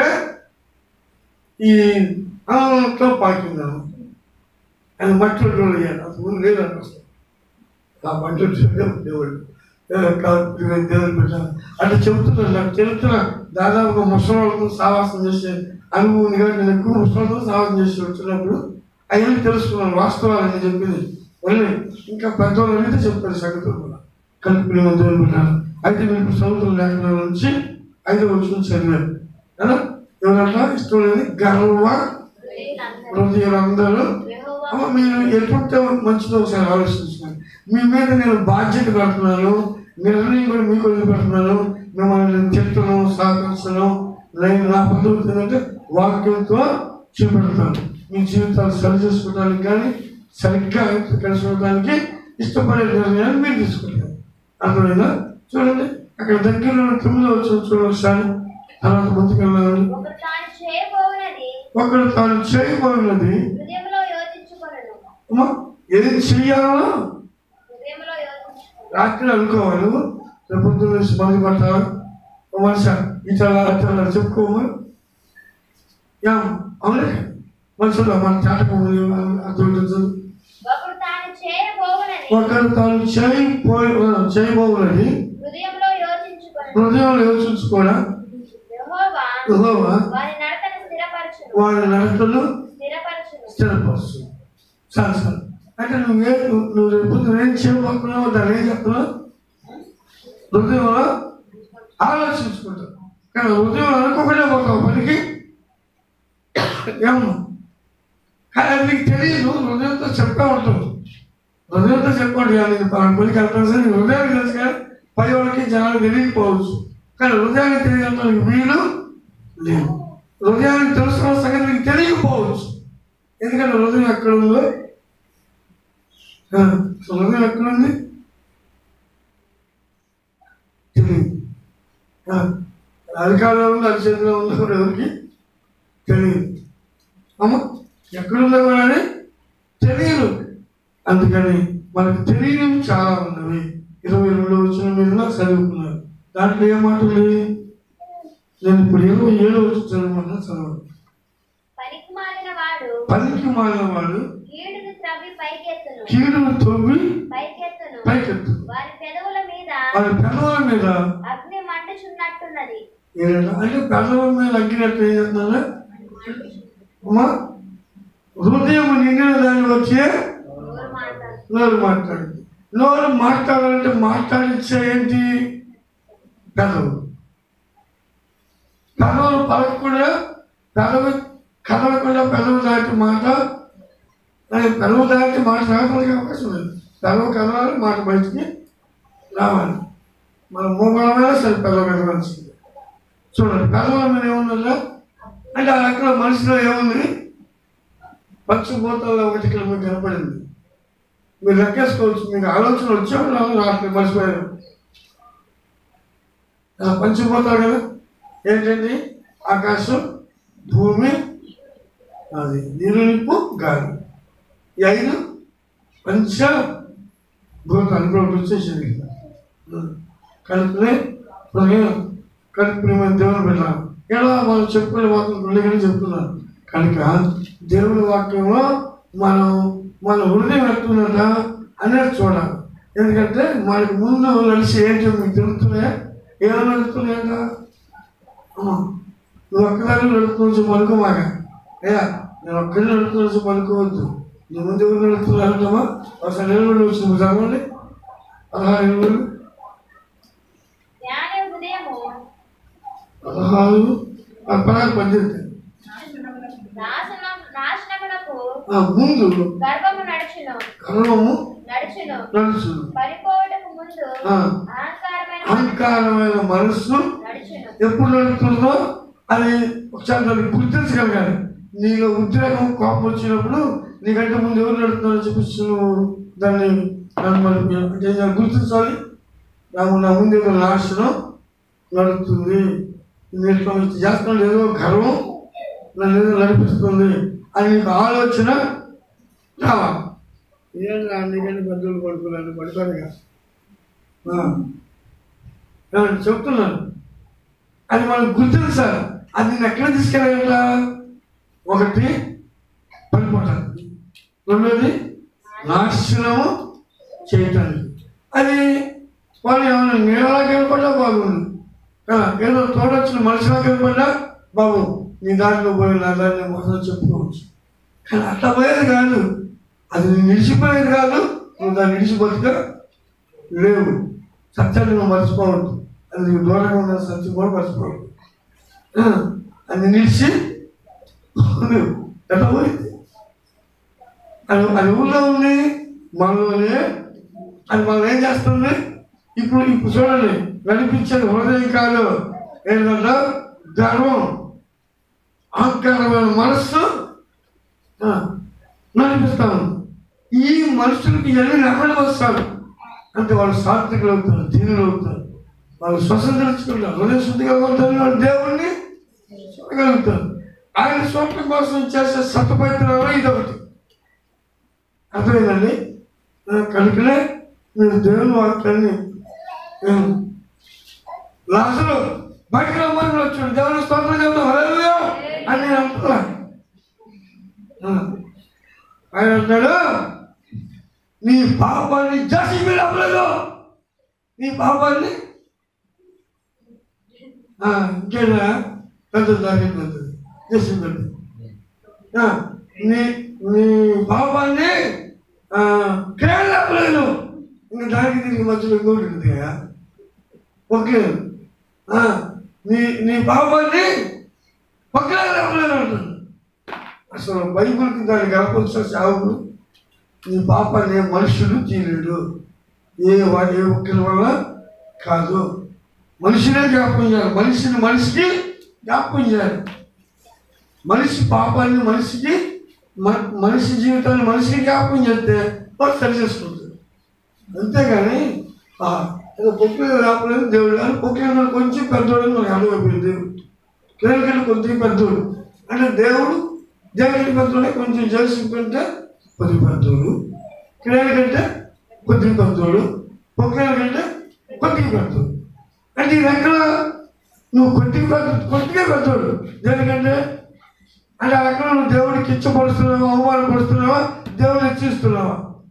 ఈ ఆనందంతో పాకిందాము ఆయన మట్టి రోడ్లు అయ్యారు అసలు ముందు లేదు అక్కడ అసలు ఆ మట్టి రోడ్లు ఉండేవాళ్ళు దేవుడు పెట్టారు అంటే చెబుతున్నాను నాకు చరిత్ర దాదాపుగా ముసలితో సావాసం చేసే అనుభవం ఉంది కాబట్టి నేను ఎక్కువ ముసలితో సావాసం చేసి వచ్చినప్పుడు అవన్నీ తెలుసుకున్నాను వాస్తవాలని చెప్పింది మళ్ళీ ఇంకా పెద్దవాళ్ళు అడిగితే చెప్తారు సంగతులు కూడా కలిపి నేను దేవుడు పెట్టాను అయితే మీకు సముద్రం లేఖనాల నుంచి ఐదో వచ్చిన చదివారు కదా ఎవరంట ఇష్టం లేదు గర్వ హృదయులందరూ అమ్మ మీరు ఎటువంటి మంచిదో ఒకసారి ఆలోచించుకోండి మీ మీద నేను బాధ్యత పెడుతున్నాను నిర్ణయం కూడా మీకు వదిలిపెడుతున్నాను మిమ్మల్ని నేను తిట్టను సహకరించను నేను నా పద్ధతి ఏంటంటే వాక్యంతో చూపెడతాను మీ జీవితాలు సరి చేసుకోవడానికి కానీ సరిగ్గా కలిసి ఉండడానికి ఇష్టపడే నిర్ణయాన్ని మీరు తీసుకుంటారు అర్థమైందా చూడండి అక్కడ దగ్గరలో తొమ్మిదో వచ్చిన చూడండి ఒకసారి తర్వాత ముందుకెళ్ళాలి ఒకడు తాను చేయబోవునది ఒకడు తాను చేయబోయినది హృదయంలో యోచించుకొనను అమ్మా, ఏం చెయ్యాలో హృదయంలో యోచించుకొనను రాత్రి అనుకోవాలి రేపు నుంచి మంది పట్టాలి ఓ మనిషి ఇట్లా అట్లా చెప్పుకోము యా అవునే మనుషులు మన చాటకం అర్థం ఒకడు తాను చేయబోవునది ఒకరు తాను చేయబోయి చేయబోవునది హృదయంలో యోచించుకొనను హృదయంలో యోచించుకోడా యెహోవా యెహోవా వారి నడతను స్థిరపరచును వారి నడకలు స్థిరపరచును స్థిరపరుస్తుంది చాలు సార్ అంటే నువ్వే నువ్వు నువ్వు రేపు నువ్వేం చేయబోతున్నావు దాన్ని ఏం చెప్తున్నావు హృదయంలో ఆలోచించుకుంటావు కానీ హృదయం అనుకోకుండా పోతావు పనికి ఏమన్నా కానీ అది నీకు తెలియదు హృదయంతో చెప్తా ఉంటావు హృదయంతో చెప్పండి కానీ గుడికి వెళ్తాను సరే హృదయానికి తెలుసు కానీ పై వాళ్ళకి జనాలు తెలియకపోవచ్చు కానీ హృదయానికి తెలియడానికి వీలు లేదు హృదయానికి తెలుసుకున్న సంగతి నీకు తెలియకపోవచ్చు ఎందుకంటే హృదయం ఎక్కడ ఉందో ఆ, హృదయం ఎక్కడుంది తెలియదు ఆ, అధికారంలో ఉంది అరిచేతిలో ఉందో కూడా ఎవరికి తెలియదు అమ్మ ఎక్కడుందో కూడా అని తెలియదు అందుకని మనకు తెలియనివి చాలా ఉన్నవి ఇరవై రెండు వచ్చిన మీద చదువుకున్నారు దాంట్లో ఏ మాట ఉంది నేను ఇప్పుడు ఇరవై ఏడు వచ్చి చదవమన్నా చదవాలి పనికి మాలిన వాడు పనికి మాలిన వాడు కీడును త్రవ్వి పైకెత్తును కీడును తొవ్వి పైకెత్తును పైకెత్తు వారి పెదవుల మీద వాళ్ళ పెదవుల మీద అగ్ని మండుచున్నట్టున్నది ఏదైనా అంటే పెదవుల మీద అగ్గినట్టు ఏం చేస్తున్నా అమ్మా హృదయం నిండిన దాన్ని వచ్చే నోరు మాట్లాడు నోరు మాట్లాడింది నోరు మాట్లాడాలంటే మాట్లాడించే ఏంటి పెదవు పెదవులు పలకకుండా పెదవు కదలకుండా పెదవు దాటి మాట అది పెదవు దాటి మాట రావడానికి అవకాశం లేదు పెదవు కదలాలి మాట బయటికి రావాలి మన మూగలమైనా సరే పెదవు కదలాల్సింది చూడండి పెదవుల మీద ఏముందంటే అంటే ఆ లెక్కలో మనిషిలో ఏముంది పంచభూతాల్లో ఒకటి ఇక్కడ మీకు కనపడింది మీరు లెక్కేసుకోవచ్చు మీకు ఆలోచన వచ్చా రాత్రి మర్చిపోయారు ఆ పంచభూతాలు కదా ఏంటండి ఆకాశం భూమి అది నీరు నిప్పు గాలి ఈ ఐదు పంచ భూతాలు ఇప్పుడు వచ్చేసింది కడుపునే హృదయం కడుపుని మన దేవుని పెట్టాలి ఎలా మనం చెప్పుకునే వాక్యం గుండెగానే చెప్తున్నాను కనుక దేవుని వాక్యంలో మనం మన హృదయం ఎట్లున్నట అనేది చూడాలి ఎందుకంటే మనకు ముందు నడిచి ఏంటో మీకు తెలుస్తున్నాయా ఏమైనా నడుస్తున్నాయంట అమ్మా, నువ్వు ఒక్కదాన్ని నడుపుకోవచ్చు పలుకోమాక అయ్యా నేను ఒక్కరిని నడుపుకోవచ్చు పలుకోవద్దు నీ ముందు ఎవరు నడుపుతున్నారంటమ్మా ఒకసారి నిలబడి వచ్చింది చదవండి పదహారు నిలబడి జ్ఞాని హృదయము పదహారు ఆ పదహారు పద్దెనిమిది నాశనం నాశనమునకు ఆ ముందు గర్భము నడుచును కర్మము నడుచును నడుచు పడిపోవటకు ముందు ఆ. అహంకారమైన అహంకారమైన మనస్సు నడుచును ఎప్పుడు నడుస్తుందో అది ఒకసారి దాన్ని గుర్తించగలగాలి నీలో ఉద్రేకం కోపం వచ్చినప్పుడు నీకంటే ముందు ఎవరు నడుతున్నారో చెప్పి నువ్వు దాన్ని దాన్ని మరి అంటే ఏం చేయాలి? గుర్తించాలి నా నా ముందు ఏదో నాశనం నడుస్తుంది నీటిలో చేస్తున్నాడు ఏదో గర్వం నన్ను ఏదో నడిపిస్తుంది అని నీకు ఆలోచన రావాలి ఏంటంటే నీకంటే పెద్దలు పడుకున్నాను పడుకోనుగా ఏమండి చెప్తున్నాను అది మనం గుర్తించాలి అది నేను ఎక్కడ తీసుకెళ్ళగల ఒకటి పడిపోవటానికి రెండోది నాశనము చేయటానికి అది వాళ్ళు ఏమైనా నీళ్ళలా కనపడ్డా బాగుంది కదా ఏదో తోడొచ్చిన మనిషిలా కనపడ్డా బాబు నీ దాంట్లో పోయి నా దాన్ని మొత్తం చెప్పుకోవచ్చు కానీ అట్లా పోయేది కాదు అది నేను నిలిచిపోయేది కాదు నువ్వు దాన్ని నిలిచిపోతుగా లేవు సత్యాన్ని నువ్వు మర్చిపోవద్దు అది నీకు దూరంగా ఉన్న సత్యం కూడా మర్చిపోవద్దు ఆ, అది నిలిచి లేవు ఎట్లా పోయింది అది అది ఊళ్ళో ఉంది మనలోనే అది మనం ఏం చేస్తుంది ఇప్పుడు ఇప్పుడు చూడండి నడిపించేది హృదయం కాదు ఏంటంటే గర్వం అహంకారమైన మనస్సు ఆ, నడిపిస్తాను ఈ మనుషులకి ఇవన్నీ ఎక్కడ వస్తారు అంటే వాళ్ళు సాత్వికులు అవుతారు దీనులు అవుతారు వాళ్ళు స్వతంత్రించుకుంటారు హృదయ శుద్ధిగా ఉంటారు వాళ్ళు దేవుణ్ణి చూడగలుగుతారు ఆయన స్వప్న కోసం చేసే సతపైత్రాలు ఇదొకటి అర్థమైందండి ఆ, కనుకనే మీరు దేవుని వాక్యాన్ని ఉం, లాజరు బయటకు రమ్మని వచ్చాడు దేవుని స్తోత్రం చెప్తాం హల్లెలూయా అని నేను అంటున్నా ఆ, ఆయన అంటాడు నీ పాపాన్ని జసి మీద అవ్వలేదు నీ పాపాన్ని ఆ, ఇంకేనా పెద్ద దాని పెద్దది జసి పెద్ద ఆ, నీ నీ పాపాన్ని క్రియలు అవ్వలేదు ఇంకా దానికి దీనికి మధ్యలో ఇంకోటి ఉంది కదా ఓకే ఆ, నీ నీ పాపాన్ని పక్కన అవ్వలేదు అంటాడు అసలు బైబిల్కి దాన్ని కలపొచ్చా సాగులు నీ పాపాన్ని మనుషుడు తీయలేడు ఏ వా- ఏ ఒక్కరి వల్ల కాదు మనిషినే జ్ఞాపకం చేయాలి మనిషిని మనిషికి జ్ఞాపకం చేయాలి మనిషి పాపాన్ని మనిషికి మ- మనిషి జీవితాన్ని మనిషికి జ్ఞాపకం చేస్తే వాడు సరి చేసుకుంటాడు అంతేగాని ఆ, ఏదో పొక్కి రాపలేదు దేవుడు కానీ పొక్కి కొంచెం పెద్దోడు మనకు అర్థమైపోయింది దేవుడు దేవుడికంటే కొంచెం పెద్దోడు అంటే దేవుడు దేవుడి పెద్దోడే కొంచెం చేసి కంటే కొద్ది పెద్దోడు క్రియల కంటే కొద్ది పెద్దోడు పొక్కల కంటే కొద్దిగా పెద్దోడు అంటే ఇది ఎక్కడ నువ్వు కొద్దిగా పెద్ద కొద్దిగా పెద్దోడు దేనికంటే అంటే అక్కడ నువ్వు దేవుడికి ఇచ్చపరుస్తున్నావా అవమానపరుస్తున్నావా దేవుడు ఇచ్చిస్తున్నావా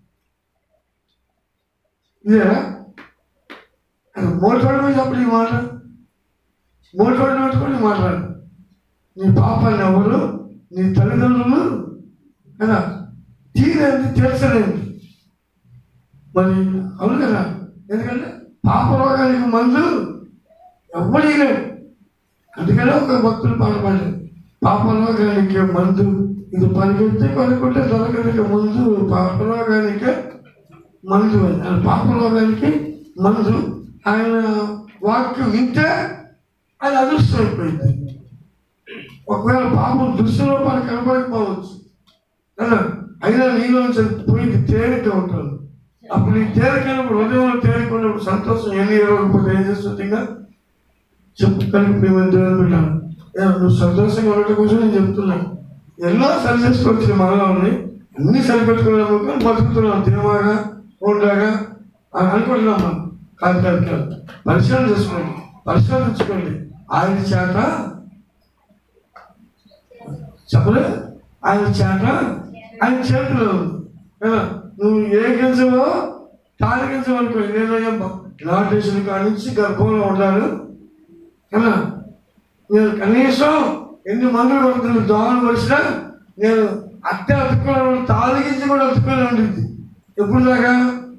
ఇదేనా అది మోటోడు మీద చెప్పడు ఈ మాట మోటోడు పెట్టుకొని మాట్లాడు నీ పాపాన్ని ఎవరు నీ తల్లిదండ్రులు కదా తీరేది తీర్చలేదు మరి అవును కదా ఎందుకంటే పాప రోగానికి మందు ఎవ్వడీ లేవు అందుకనే ఒక భక్తులు పాడపడ్డారు పాప రోగానికి మందు ఇది పనికొస్తే పనికొట్టే దొరకడానికి ముందు పాప రోగానికి మందు అని ఆయన పాప రోగానికి మందు ఆయన వాక్యం వింటే అది అదృష్టం అయిపోయింది ఒకవేళ పాపం దృష్టిలో మనకు కనపడకపోవచ్చు కదా అయినా నీలో నుంచి పోయింది తేలిక ఉంటుంది అప్పుడు నీ తేలికైనప్పుడు హృదయంలో తేలిక ఉన్నప్పుడు సంతోషం ఎన్ని ఇవ్వకపోతే ఏం చేస్తుంది ఇంకా చెప్పు కలిపి మేము దేవుని పెట్టాను నువ్వు సంతోషంగా ఉండటం కోసం నేను చెప్తున్నాను ఎన్నో సరి చేసుకోవచ్చు మనలో ఉన్నాయి అన్ని సరిపెట్టుకున్నాము కానీ బతుకుతున్నాం ధీమాగా ఉండగా అని అనుకుంటున్నాం మనం కాదు కాదు కాదు పరిశీలన చేసుకోండి పరిశోధించుకోండి ఆయన చేత చెప్పలే ఆయన చేత ఆయన చేతిలో ఉంది కదా నువ్వు ఏ గింజవో తాను గింజం అనుకో నేను నాటేసిన కాడి నుంచి గర్భంలో ఉండాలి కదా నేను కనీసం ఎన్ని మందులు కొడుతున్న దోమలు పడిచినా నేను అద్దె అతుక్కున్నాను తాలిగించి కూడా అతుక్కునే ఉండింది ఎప్పుడు దాకా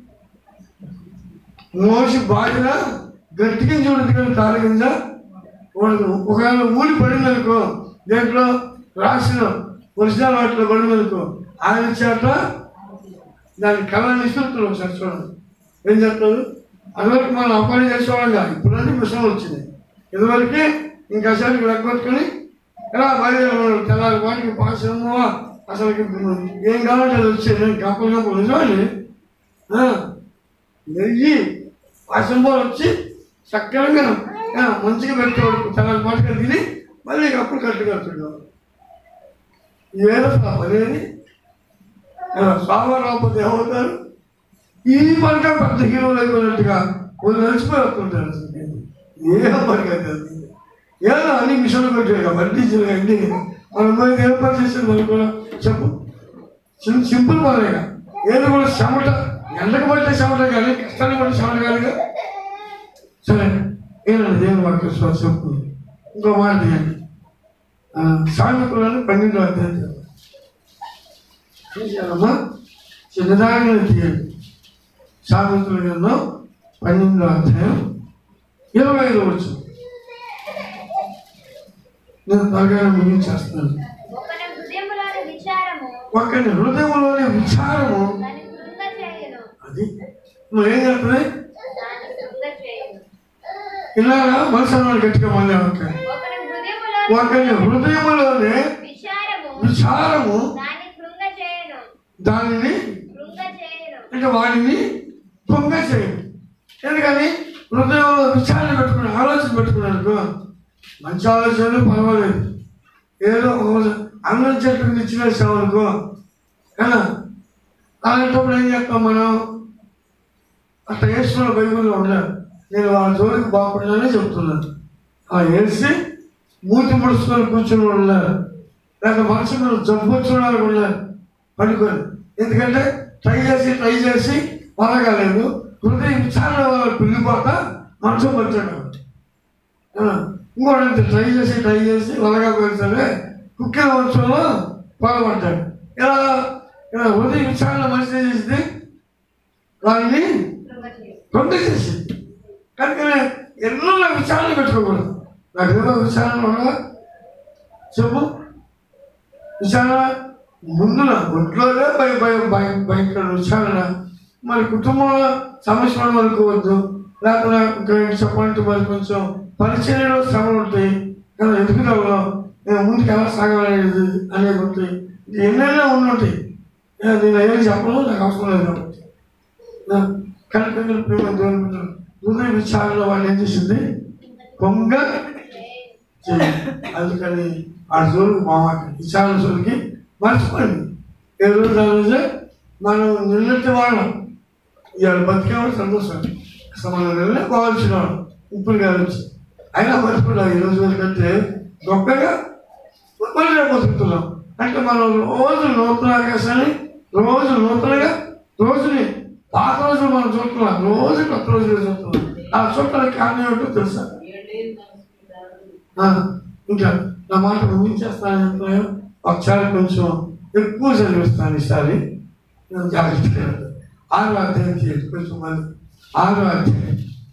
మోసి బాధిన గట్టిగించి ఉంటుంది కానీ తాలిగింజ ఉండదు ఒకవేళ ఊడి పడింది అనుకో దేంట్లో రాసిన ఒరిజినల్ వాటిలో పడింది అనుకో ఆయన చేత దాని కళని ఇస్తున్నాం ఒకసారి చూడండి ఏం చెప్తారు అదివరకు మనం అప్లై చేసేవాళ్ళం కాదు ఇప్పుడంటే మిషన్ వచ్చింది ఇదివరకు ఇంకా అసలు లెక్కొట్టుకుని ఎలా బయలుదేరి తెల్లారి వాటికి పాసము అసలు ఏం కావాలంటే అది వచ్చేది నేను కప్పలు కప్పలు నిజమండి ఆ, నెయ్యి పాసంబో వచ్చి చక్కగా ఆ, మంచిగా పెట్టేవాడు తెల్లారి పాటుగా తిని మళ్ళీ కప్పులు కట్టు కడుతున్నాడు ఏదో పనేది స్వామి రాకపోతే ఏమవుతారు ఈ పంట పెద్ద హీరోలు అయిపోయినట్టుగా వాళ్ళు నడిచిపోయి వస్తుంటారు అసలు. ఏం పని కాదు అది. ఏదో అన్ని మిషన్లు పెట్టాడు వడ్డించిన అన్ని మన పోయి ఏం పని చేసింది మనం కూడా చెప్పు సిం సింపుల్ పనేగా ఏదో కూడా చెమట ఎండకు పట్టే చెమట కానీ కష్టాన్ని పట్టే చెమట కాదుగా సరే ఏనండి దేవుని వాక్యం స్వ- చెప్పు ఇంకో మాట తీయండి ఆ, సామెతలను పన్నెండు అధ్యాయం చదవండి. ఏం చేయాలమ్మా చిన్నదాన్ని తీయండి సామెతల గ్రంథం పన్నెండో అధ్యాయం ఇరవై ఐదు వచ్చు నేను త్వరగా ముగించేస్తాను ఒకని హృదయములోని విచారము ఒకరి హృదయంలోని విచారము దాని కృంగ చేయును అది నువ్వు ఏం చేస్తుంది దాని కృంగ చేయును ఇలాగా మనసు గట్టిగా మళ్ళీ ఒక ఒకని హృదయములో ఒకరి హృదయంలోని విచారము విచారము దాని కృంగ చేయును దానిని కృంగ చేయును అంటే వాడిని పొంగ చేయండి ఎందుకని హృదయంలో విచారణ పెట్టుకుని ఆలోచన పెట్టుకున్నాడు మంచి ఆలోచనలు పర్వాలేదు ఏదో ఒక అన్నం చెట్టుకు ఇచ్చినేసామనుకో కదా అలాంటప్పుడు ఏం చేస్తాం మనం అట్లా వేసుకున్న బైబిల్లో ఉండాలి నేను వాళ్ళ జోలికి బాగుండాలని చెప్తున్నాను ఆ వేసి మూతి ముడుచుకొని కూర్చొని ఉన్నారు లేక మనసు మీద జబ్బు వచ్చిన వాళ్ళు ఉన్నారు పడుకొని ఎందుకంటే ట్రై చేసి ట్రై చేసి వరగలేదు హృదయ విచారణ వల్ల పిల్లిపోతా మనసు పట్టాడు ఇంకోటి ట్రై చేసి ట్రై చేసి వలగకపోయిన సరే కుక్కిన వంశంలో పొగబడ్డాడు ఇలా ఇలా హృదయ విచారణ మనిషి ఏం చేసింది వారిని కృంగ చేయును రొంత చేసింది కనుక ఎన్నో విచారణ పెట్టుకోకూడదు నాకు ఏదో విచారణ ఉండదా చెప్పు విచారణ ముందున ఒంట్లోనే భయ భయం భయం భయంకర విచారణ మరి కుటుంబంలో సమస్యలు అనుకోవద్దు లేకపోతే ఇంకా ఏంటి చెప్పాలంటే మరి కొంచెం పరిచర్యలో శ్రమలు ఉంటాయి కదా ఎదుగుదలలో నేను ముందుకు ఎలా సాగాలనేది అనేవి ఉంటాయి ఎన్నెన్నో ఉండి ఉంటాయి ఏ, నేను ఏం చెప్పను నాకు అవసరం లేదు కాబట్టి కనుక మీరు ప్రేమ దేవుని బిడ్డలు. హృదయ విచారణలో వాళ్ళు ఏం చేసింది పొంగ చేయి. అందుకని ఆ జోలికి మామాట విచారణ జోలికి మర్చిపోయింది ఏ రోజు ఆ రోజే మనం నిన్నటి వాళ్ళం ఇవాళ బతికేవాడు సంతోషం అసలు మనం నిన్నే కావాల్సిన వాడు ఇప్పుడు కాదు వచ్చి అయినా మర్చిపోయినాం ఈ రోజు ఎందుకంటే గొప్పగా గొప్పగా బతుకుతున్నాం అంటే మనం రోజు నూతన ఆకాశాన్ని రోజు నూతనగా రోజుని పాత రోజులు మనం చూస్తున్నాం రోజు కొత్త రోజులు చూస్తున్నాం ఆ చూడటానికి కారణం ఏమిటో తెలుసా ఆ, ఇంకా నా మాట ముగించేస్తాను చెప్తున్నాను ఒకసారి కొంచెం ఎక్కువ చదివిస్తాను ఈసారి నేను జాగ్రత్తగా ఉంటాను. ఆరో అధ్యాయం చేయండి కొంచెం మంది ఆరో అధ్యాయం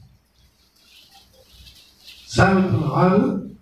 సామెతలు ఆరు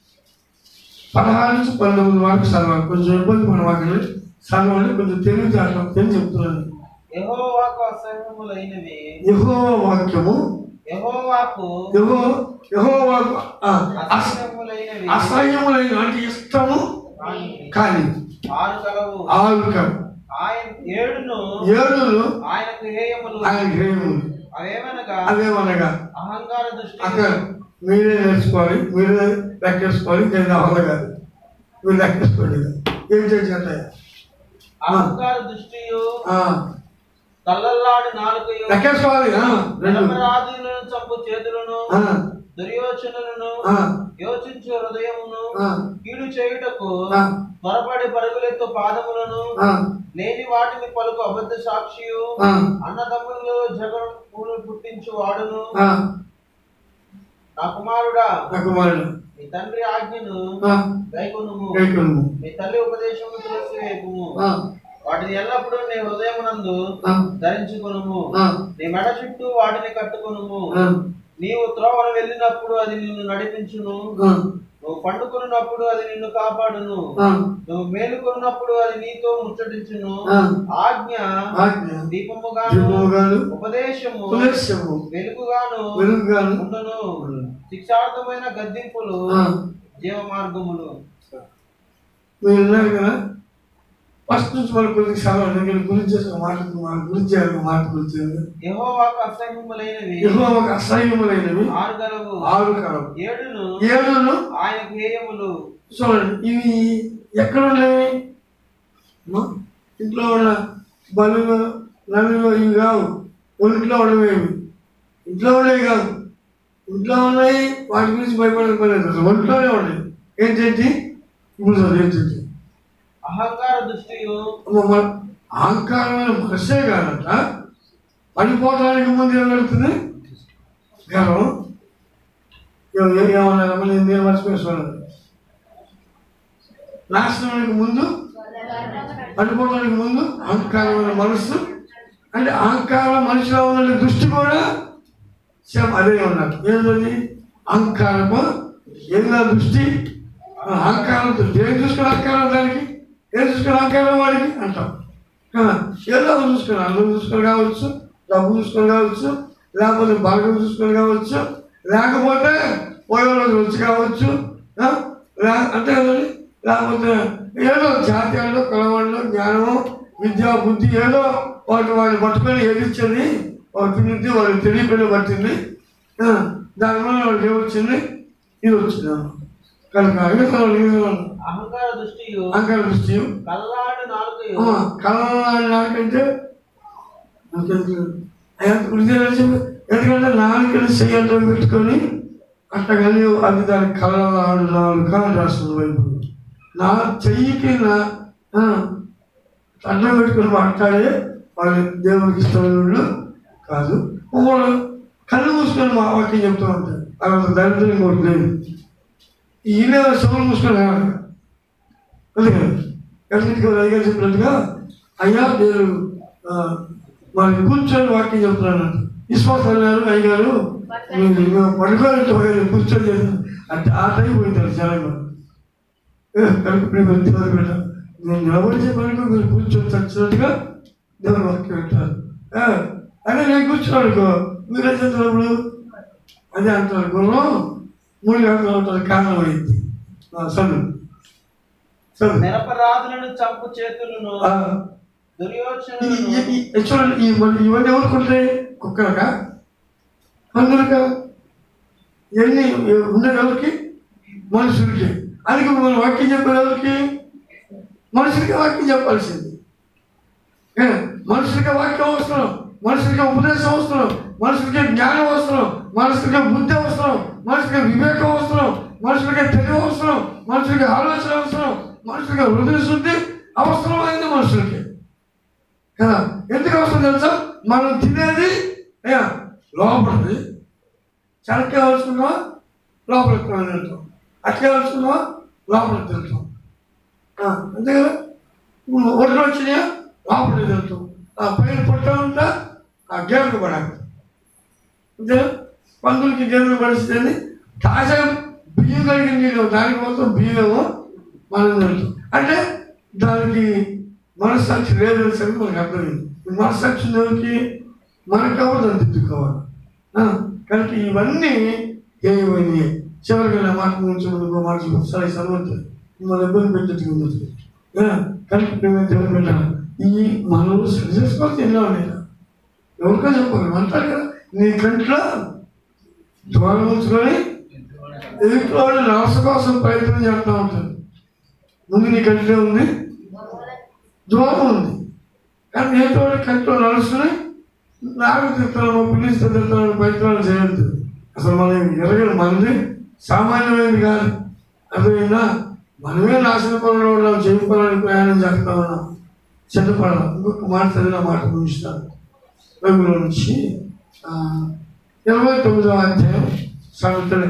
పదహారు నుంచి పంతొమ్మిది వరకు చదవాలి కొంచెం ఇబ్బంది పడవాకండి చదవండి కొంచెం తెలివి దాంట్లో తెలిసి చెప్తున్నాను యెహోవాకు అసహ్యములైనవి యహో వాక్యము యెహోవాకు యహో యహో వాక్కు ఆ, అస- అసహ్యములైనవి అసహ్యములైన అంటే ఇష్టము కాని కానీ ఆరు కలవు ఆరు కాదు ఆయన ఏడును ఏడును ఆయనకు హేయములు ఆయన గ్రహములు అవేమనగా అదేమనగా అహంకార దృష్టి అక్కడ మీరే నేర్చుకోవాలి మీరే లెక్కేసుకోవాలి నేను నా వల్ల కాదు మీరు లెక్కేసుకోండి ఇక. ఏం చేయాలి అహంకార దృష్టియు కళ్ళల్లాడు నాలుకయు లెక్కేసుకోవాలి ఆ, రెండు నిరపరాధులను చంపు చేతులను ఆ, దుర్యోచనలను ఆ, యోచించు హృదయమును ఆ, కీడు చేయుటకు ఆ, త్వరపడి పరుగులెత్తు పాదములను ఆ, లేని వాటిని పలుకు అబద్ధ సాక్షియు ఆ, అన్నదమ్ములలో జగను పుట్టించు వాడును ఆ, నా కుమారుడా నా కుమారుడు నీ తండ్రి ఆజ్ఞను ఆ, గైకొనుము గైకొనుము. నీ తల్లి ఉపదేశము తులసివేపుము ఆ, వాటిని ఎల్లప్పుడూ నీ హృదయమునందు ఆ, ధరించుకొనుము ఆ, నీ మెడ చుట్టూ వాటిని కట్టుకొనుము ఆ, నీవు త్రోవను వెళ్ళినప్పుడు అది నిన్ను నడిపించును ఆ, నువ్వు పండుకున్నప్పుడు అది నిన్ను కాపాడును ఆ, నువ్వు మేలుకొన్నప్పుడు అది నీతో ముచ్చటించును ఆ. ఆజ్ఞ ఆజ్ఞ దీపముగాను జీవముగాను ఉపదేశము ఉపదేశము వెలుగుగాను వెలుగుగాను ఉండును శిక్షార్థమైన గద్దింపులు ఆ, జీవ మార్గములు మీరు ఉన్నారు కదా ఫస్ట్ నుంచి మన గురించి చదవండి నేను గురించి ఒక మాట మన గురించి ఒక మాట గురించి యెహోవాకు అసహ్యములైనవి ఎక్కువ ఒక అసహ్యములైనవి ఆరు గలవు ఆరు కాలం ఏడును ఏడును ఆయనకు హేయములు చూడండి ఇవి ఎక్కడ ఉన్నాయి అమ్మా, ఇంట్లో ఉన్న బలులు నలులు ఇవి కావు ఒంట్లో ఉండవేవి ఇంట్లో ఉండేవి కావు ఇంట్లో ఉన్నాయి వాటి గురించి భయపడకపోలేదు అసలు ఒంట్లోనే ఉన్నాయి ఏంటంటే ఇప్పుడు చదువు ఏంటంటే అహంకార దృష్టియు అమ్మ, మన అహంకారమైన మనసే కాదంట పడిపోవడానికి ముందు ఏం జరుగుతుంది గర్వం ఏ- ఏ- ఏమన్నారమ్మ నేను నేను మర్చిపోయిస్తున్నాను నాశనానికి ముందు పడిపోవడానికి ముందు అహంకారమైన మనస్సు అంటే అహంకారం మనిషిలో ఉన్న దృష్టి కూడా సేమ్ అదే ఉన్నారు ఏంటది అహంకారము ఏదో దృష్టి అహంకారంతో దేని చూసుకుని అహంకారం దానికి ఏం చూసుకుని అహంకారం వాడికి అంటాం కదా? ఏదో ఒకటి చూసుకుని అందరూ చూసుకొని కావచ్చు డబ్బు చూసుకొని కావచ్చు లేకపోతే బలగం చూసుకొని కావచ్చు లేకపోతే పోయే రోజు వచ్చి కావచ్చు ఆ? లే- అంతే కదండి లేకపోతే ఏదో జాతీయాలు కులవాళ్ళు జ్ఞానము విద్య బుద్ధి ఏదో వాటి వాడిని పట్టుకొని ఏదిచ్చింది వాటి నుంచి వాళ్ళకి తెలియకుండా పట్టింది ఆ, దానివల్ల వాళ్ళకి ఏమొచ్చింది ఇది వచ్చింది కనుక అహంకారం అహంకార దృష్టియు దృష్టి కల్లాడు నాలుకయు కళలాడినాకంటే ఎందుకంటే నాలుగు చెయ్యాలి పెట్టుకొని అట్టగాని అది దాని కళలాడు నాలుగు అని రాస్తుంది వైపు నా చెయ్యికి నా ఆ, అన్నం పెట్టుకొని మాట్లాడే వాళ్ళు దేవుడికి ఇష్టమైన వాళ్ళు కాదు వాళ్ళు కళ్ళు మూసుకొని మా వాక్యం చెప్తూ ఉంటారు అలా దరిద్రం ఇంకోటి లేదు ఈయన సోలు మూసుకొని రావాలి అందుకని ఎక్కడికి అయ్యారు చెప్పినట్టుగా అయ్యా నేను ఆ, మరి కూర్చొని వాక్యం చెప్తున్నాను విశ్వాసం అన్నారు అయ్యారు మీరు పడుకోవాలంటే పోయారు కూర్చొని చేశారు అంటే ఆ టైం పోయింటారు జనంగా కనుక మేము ఎంతవరకు పెట్టాం నేను నిలబడి చెప్పాను మీరు కూర్చొని చచ్చినట్టుగా దేవుని వాక్యం వింటారు ఆ, అదే నేను కూర్చున్నాను అనుకో మీరు ఏం చేస్తున్నప్పుడు అదే అంటారు గుణం మూడు గంటలు ఉంటుంది కారణం అయింది చదువు చదువు నిరపరాధులను చంపు చేతులను ఆ, ఈ- దుర్యోచనలను ఈ- ఈ- ఈ- చూడండి ఈ మన- ఇవన్నీ ఎవరికి ఉంటాయి కుక్కలకా అందరికా ఇవన్నీ ఉండేది ఎవరికి మనుషులకి అందుకే మన వాక్యం చెప్పేది ఎవరికి మనుషులకి వాక్యం చెప్పాల్సింది ఏ, మనుషులకి వాక్యం అవసరం మనుషులకి ఉపదేశం అవసరం మనుషులకి జ్ఞానం అవసరం మనుషులకి బుద్ధి అవసరం మనుషులకి వివేకం అవసరం మనుషులకి తెలివి అవసరం మనుషులకి ఆలోచన అవసరం మనుషులకి హృదయ శుద్ధి అవసరమైంది మనుషులకి కదా ఎందుకు అవసరం తెలుసా మనం తినేది అయ్యా లోపలిది చెనక్కాయ కావాల్సుకున్నావా లోపలికి తింటాం అట్లా కావాల్సుకున్నావా లోపలికి తింటాం ఆ, అంతే కదా ఒడ్లు వచ్చినాయా లోపలికి తింటాం ఆ పైన పుట్ట ఉంటా ఆ గేదెలు పడాలి అంతే పందులకి గేదెలు పడిస్తేనే తాజా బియ్యం కలిగిన నీళ్ళు దానికి మొత్తం బియ్యమేమో మనం తింటాం అంటే దానికి మనస్సాక్షి లేదని సరే మనకు అర్థమైంది ఈ మనస్సాక్షి ఎవరికి మనకు కావాలి దాన్ని దిద్దుకోవాలి ఆ, కనుక ఇవన్నీ ఏమైనాయి చివరికి నా మాట నుంచి ముందుకు మాట ఒకసారి చదవద్దు మన ఇబ్బంది పెట్టేట్టుగా ఉంది ఆ, కనుక మేము దేవుని పెట్టాలి ఈ మనలు సరి చేసుకోవాలి ఎన్నో ఉన్నాయి ఎవరికో చెప్పగలం అంటారు కదా నీ కంట్లో ద్వారం ఉంచుకొని ఎదుటి వాళ్ళు నవస కోసం ప్రయత్నం చేస్తూ ఉంటారు ముందు నీ కంట్లో ఉంది ద్వారం ఉంది కానీ ఏదో కంట్లో నడుచుకుని నాకు తింటాను పిలిస్తే తింటాను ప్రయత్నాలు చేయొద్దు అసలు మనం ఎరగదు మనది సామాన్యమైనది కాదు అర్థమైందా మనమే నాశన పనులు ఉన్నాం చేయపడాలని ప్రయాణం చేస్తా ఉన్నాం చెడ్డపడాలి ఇంకొక మాట చదివిన మాట ముగిస్తాను బైబిల్ నుంచి ఆ, ఇరవై తొమ్మిదవ అధ్యాయం సాగుతుంది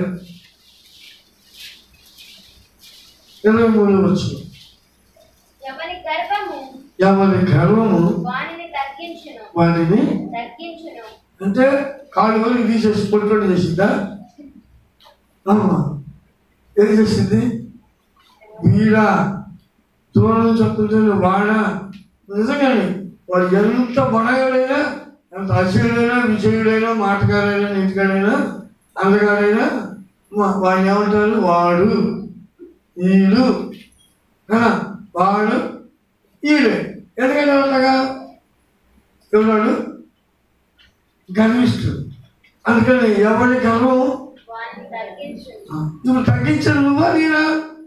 ఇరవై మూడు వచ్చు ఎవరి గర్భము ఎవరి గర్వము వానిని తగ్గించును వారిని తగ్గించును అంటే కాళ్ళు వరకు తీసేసి పొట్టుకొని చేసిందా అమ్మా ఏం చేసింది వీడ దూరం నుంచి వస్తుంటే వాడా నిజంగానే వాడు ఎంత బడగాడైనా ఎంత అసలుడైనా విజయుడైనా మాటగాడైనా నీటిగాడైనా అందగాడైనా మా- వాడిని ఏమంటారు వాడు వీడు కదా, వాడు ఈడే ఎందుకంటే ఉంటాగా ఎవడాడు గర్విష్ఠుడు అందుకని ఎవరి గర్వం వానిని తగ్గించును ఆ, నువ్వు తగ్గించను నువ్వా నేనా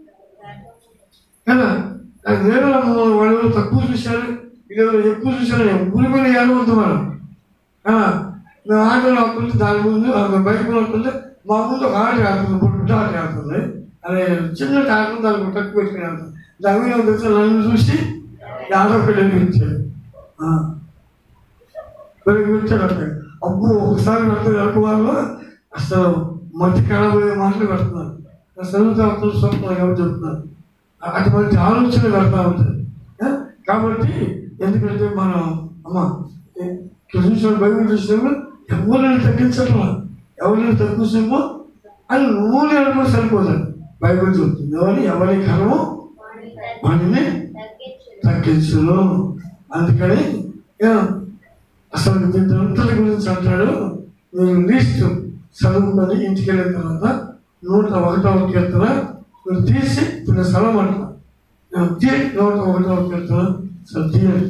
కదా నాకు వేరే వాళ్ళు ఎవరు తక్కువ చూశారు ఇది ఎవరు ఎక్కువ చూశారు ఊరి మీద ఏడవద్దు మనం ఆ, మేము ఆటలు ఆడుతుంటే దాని ముందు ఆ, మేము బయటకు వస్తుంటే మా ముందు ఒక ఆట ఆడుతుంది బుడ్డ ఆట ఆడుతుంది అదే చిన్న ఆట దానికి తక్కువ పెట్టుకుని ఆడుతుంది దాని మీద తెలిసి నన్ను చూసి ఆడపిల్లలు ఇచ్చాడు పెరిగిచ్చాడు అక్కడ అబ్బో ఒకసారి పెడతారు అనుకోవాలి అసలు మధ్య కడబోయే మాటలు పెడుతున్నారు అసలు అర్థం స్వప్నం ఎవరు చెప్తున్నారు అ- అటువంటి ఆలోచన పెడతా ఉంటారు ఆ? కాబట్టి ఎందుకంటే మనం అమ్మ చూసిన బైబిల్ చూసినప్పుడు ఎవరిని తగ్గించట్లా ఎవరిని తగ్గిస్తామో అది నువ్వు నేర్పో సరిపోతుంది బైబిల్ చెప్తుంది ఎవరి ఎవరి కర్మం వానిని వాటిని తగ్గించును తగ్గించును అందుకని ఏ, అసలు దీంట్లో గురించి అంటాడు మీరు లిస్ట్ చదువుకొని ఇంటికి వెళ్ళిన తర్వాత నూట ఒకటవ కీర్తన మీరు తీసి ఇప్పుడు స్థలం అంట నేను తీ నూట ఒకటవ కీర్తన సరే తీయండి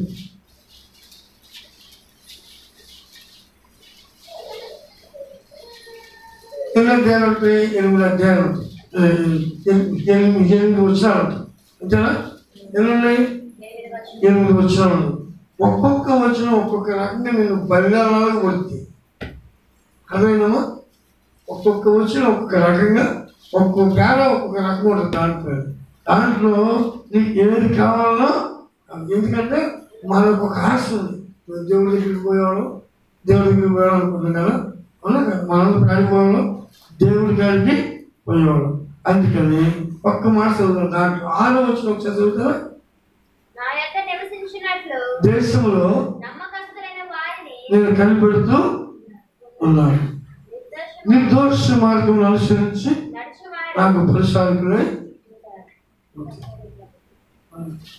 ఎన్ని అధ్యాయాలు ఉంటాయి ఎనిమిది అధ్యాయాలు ఉంటాయి ఏ, ఎనిమిది ఎనిమిది ఎనిమిది వచ్చినాలు ఉంటాయి అంతేనా ఎన్ని ఉన్నాయి ఎనిమిది వచనం ఎనిమిది వచ్చినాలు ఒక్కొక్క వచ్చిన ఒక్కొక్క రకంగా నేను బలిదానాలకు పడుతుంది అదేనమ్మా ఒక్కొక్క వచ్చిన ఒక్కొక్క రకంగా ఒక్కొక్క పేర ఒక్కొక్క రకం ఉంటుంది దాంట్లో దాంట్లో నీకు ఏది కావాలనో ఎందుకంటే మనకు ఒక ఆశ ఉంది నువ్వు దేవుడి దగ్గరికి పోయేవాడు దేవుడి దగ్గరికి పోయాడు అనుకుంటున్నాం కదా అవునా కదా మనం కాడిపోవడం దేవుడి కాడికి పోయేవాడు అందుకని ఒక్క మాట చదువుతాం దాంట్లో ఆరో వచ్చిన ఒకసారి చదువుతారా నా యొక్క నివసించినట్లు దేశంలో నమ్మకస్తులైన వారిని నేను కనిపెడుతూ ఉన్నాను నిర్దోషము నిర్దోష మార్గం అనుసరించి నడుచువారు నాకు పరిశాలకులై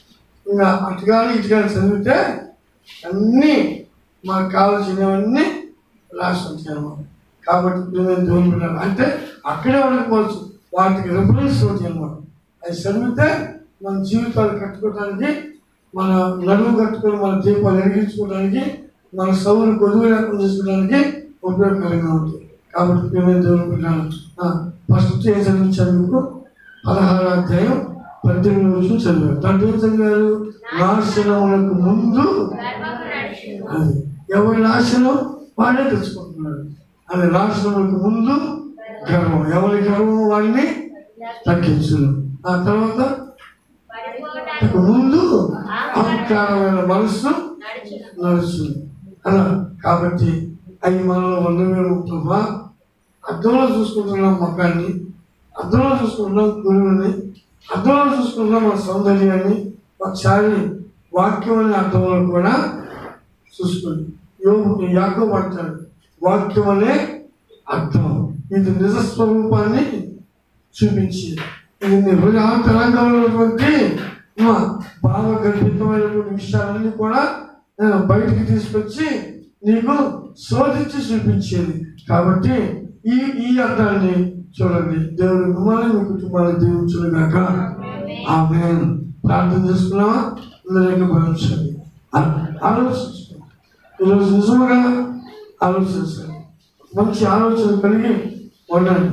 ఇంకా అటుగాని ఇటుగాని చదివితే అన్నీ మనకు కావాల్సినవన్నీ రాసి ఉంటాయి అన్నమాట కాబట్టి మేము దేవుని బిడ్డలు అంటే అక్కడే ఉండకపోవచ్చు వాటికి రిఫరెన్స్ అవుతాయి అన్నమాట అది చదివితే మన జీవితాలు కట్టుకోవడానికి మన నడుము కట్టుకొని మన దీపాలు వెలిగించుకోవడానికి మన సౌలు కొదువు లేకుండా చేసుకోవడానికి ఉపయోగకరంగా ఉంటుంది కాబట్టి మేము దేవుని బిడ్డలు ఫస్ట్ ఏం చదివించారు మీకు పదహారు అధ్యాయం పద్దెనిమిది రోజులు చదివారు దాంట్లో ఏం చదివారు నాశనములకు ముందు గర్భము నడుచును అది ఎవరి నాశనం వాడే తెచ్చుకుంటున్నాడు అది నాశనములకు ముందు గర్వం ఎవరి గర్వం వాడిని తగ్గించును ఆ తర్వాత పడిపోవటానికి ముందు అహంకారమైన మనస్సు నడుచును నడుస్తుంది అలా కాబట్టి అవి మనలో వందవేలు ప్రభా అద్దంలో చూసుకుంటున్నాం మొక్కాన్ని అద్దంలో చూసుకుంటున్నాం గురువుని అద్దంలో చూసుకుంటున్నాం మన సౌందర్యాన్ని ఒకసారి వాక్యం అనే అర్థంలో కూడా చూసుకోండి యోగు యాకో అంటాడు వాక్యం అనే అర్థం ఇది నిజ స్వరూపాన్ని చూపించి ఇది నీ హృదయాంతరంగంలో ఉన్నటువంటి మా భావ గర్భితమైనటువంటి విషయాలన్నీ కూడా నేను బయటికి తీసుకొచ్చి నీకు శోధించి చూపించేది కాబట్టి ఈ ఈ అర్థాన్ని చూడండి దేవుడి మిమ్మల్ని మీ కుటుంబాన్ని దీవించును గాక ఆమె ప్రార్థన చేసుకున్నావా అందరికీ భవించండి ఆలోచించుకోండి ఈరోజు నిజంగా ఆలోచించండి మంచి ఆలోచన కలిగి ఉండండి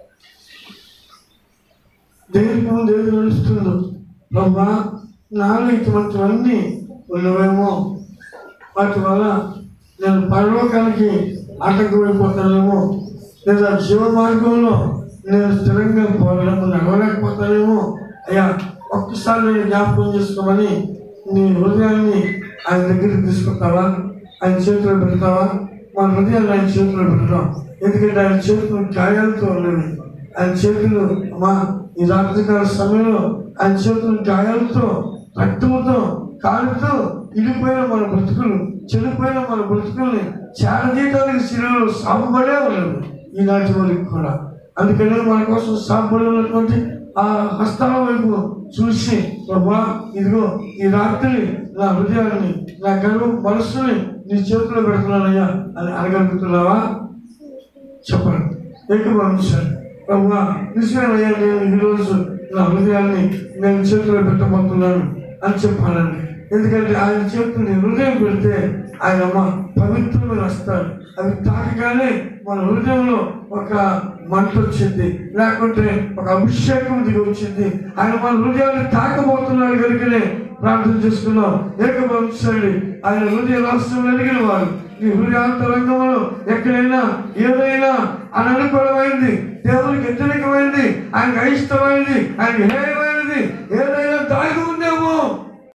దేనికి ముందు ఏది నడుస్తుందో ప్రభా నాలో ఇటువంటివన్నీ ఉన్నవేమో వాటి వల్ల నేను పరలోకానికి ఆటంకమైపోతానేమో లేదా జీవ మార్గంలో నేను స్థిరంగా పోలేము నడవలేకపోతానేమో అయ్యా ఒక్కసారి నేను జ్ఞాపకం చేసుకోమని నీ హృదయాన్ని ఆయన దగ్గరికి తీసుకుంటావా ఆయన చేతిలో పెడతావా మన హృదయాన్ని ఆయన చేతిలో పెడతాం ఎందుకంటే ఆయన చేతులు గాయాలతో ఉన్నవి ఆయన చేతులు అమ్మా ఈ రాత్రికాల సమయంలో ఆయన చేతులు గాయాలతో రక్తముతో కాలుతో ఇడిపోయిన మన బ్రతుకులు చెడిపోయిన మన బ్రతుకుల్ని చేరదీయడానికి శిలలో సాగుబడే ఉన్నది ఈనాటి వరకు కూడా అందుకనే మన కోసం సాగుబడి ఉన్నటువంటి ఆ హస్తాల వైపు చూసి ప్రభా ఇదిగో ఈ రాత్రి నా హృదయాన్ని నా గర్వ మనస్సుని నీ చేతిలో పెడుతున్నానయ్యా అని అనగలుగుతున్నావా చెప్పండి ఏకభవించండి ప్రభా నిజమేనయ్యా నేను ఈరోజు నా హృదయాన్ని నేను చేతిలో పెట్టబోతున్నాను అని చెప్పానండి ఎందుకంటే ఆయన చేతులు నీ హృదయం పెడితే ఆయన అమ్మ పవిత్రమైన వస్తారు అవి తాకగానే మన హృదయంలో ఒక మంట వచ్చింది లేకుంటే ఒక అభిషేకం దిగి వచ్చింది ఆయన మన హృదయాన్ని తాకబోతున్నాడు కనుకనే ప్రార్థన చేసుకున్నాం ఏకభవించండి ఆయన హృదయ రాష్ట్రం ఎదిగిన వారు ఈ హృదయాంతరంగంలో ఎక్కడైనా ఏదైనా అని అనుకూలమైంది దేవునికి వ్యతిరేకమైంది ఆయనకు అయిష్టమైంది ఆయనకు హేయమైనది ఏ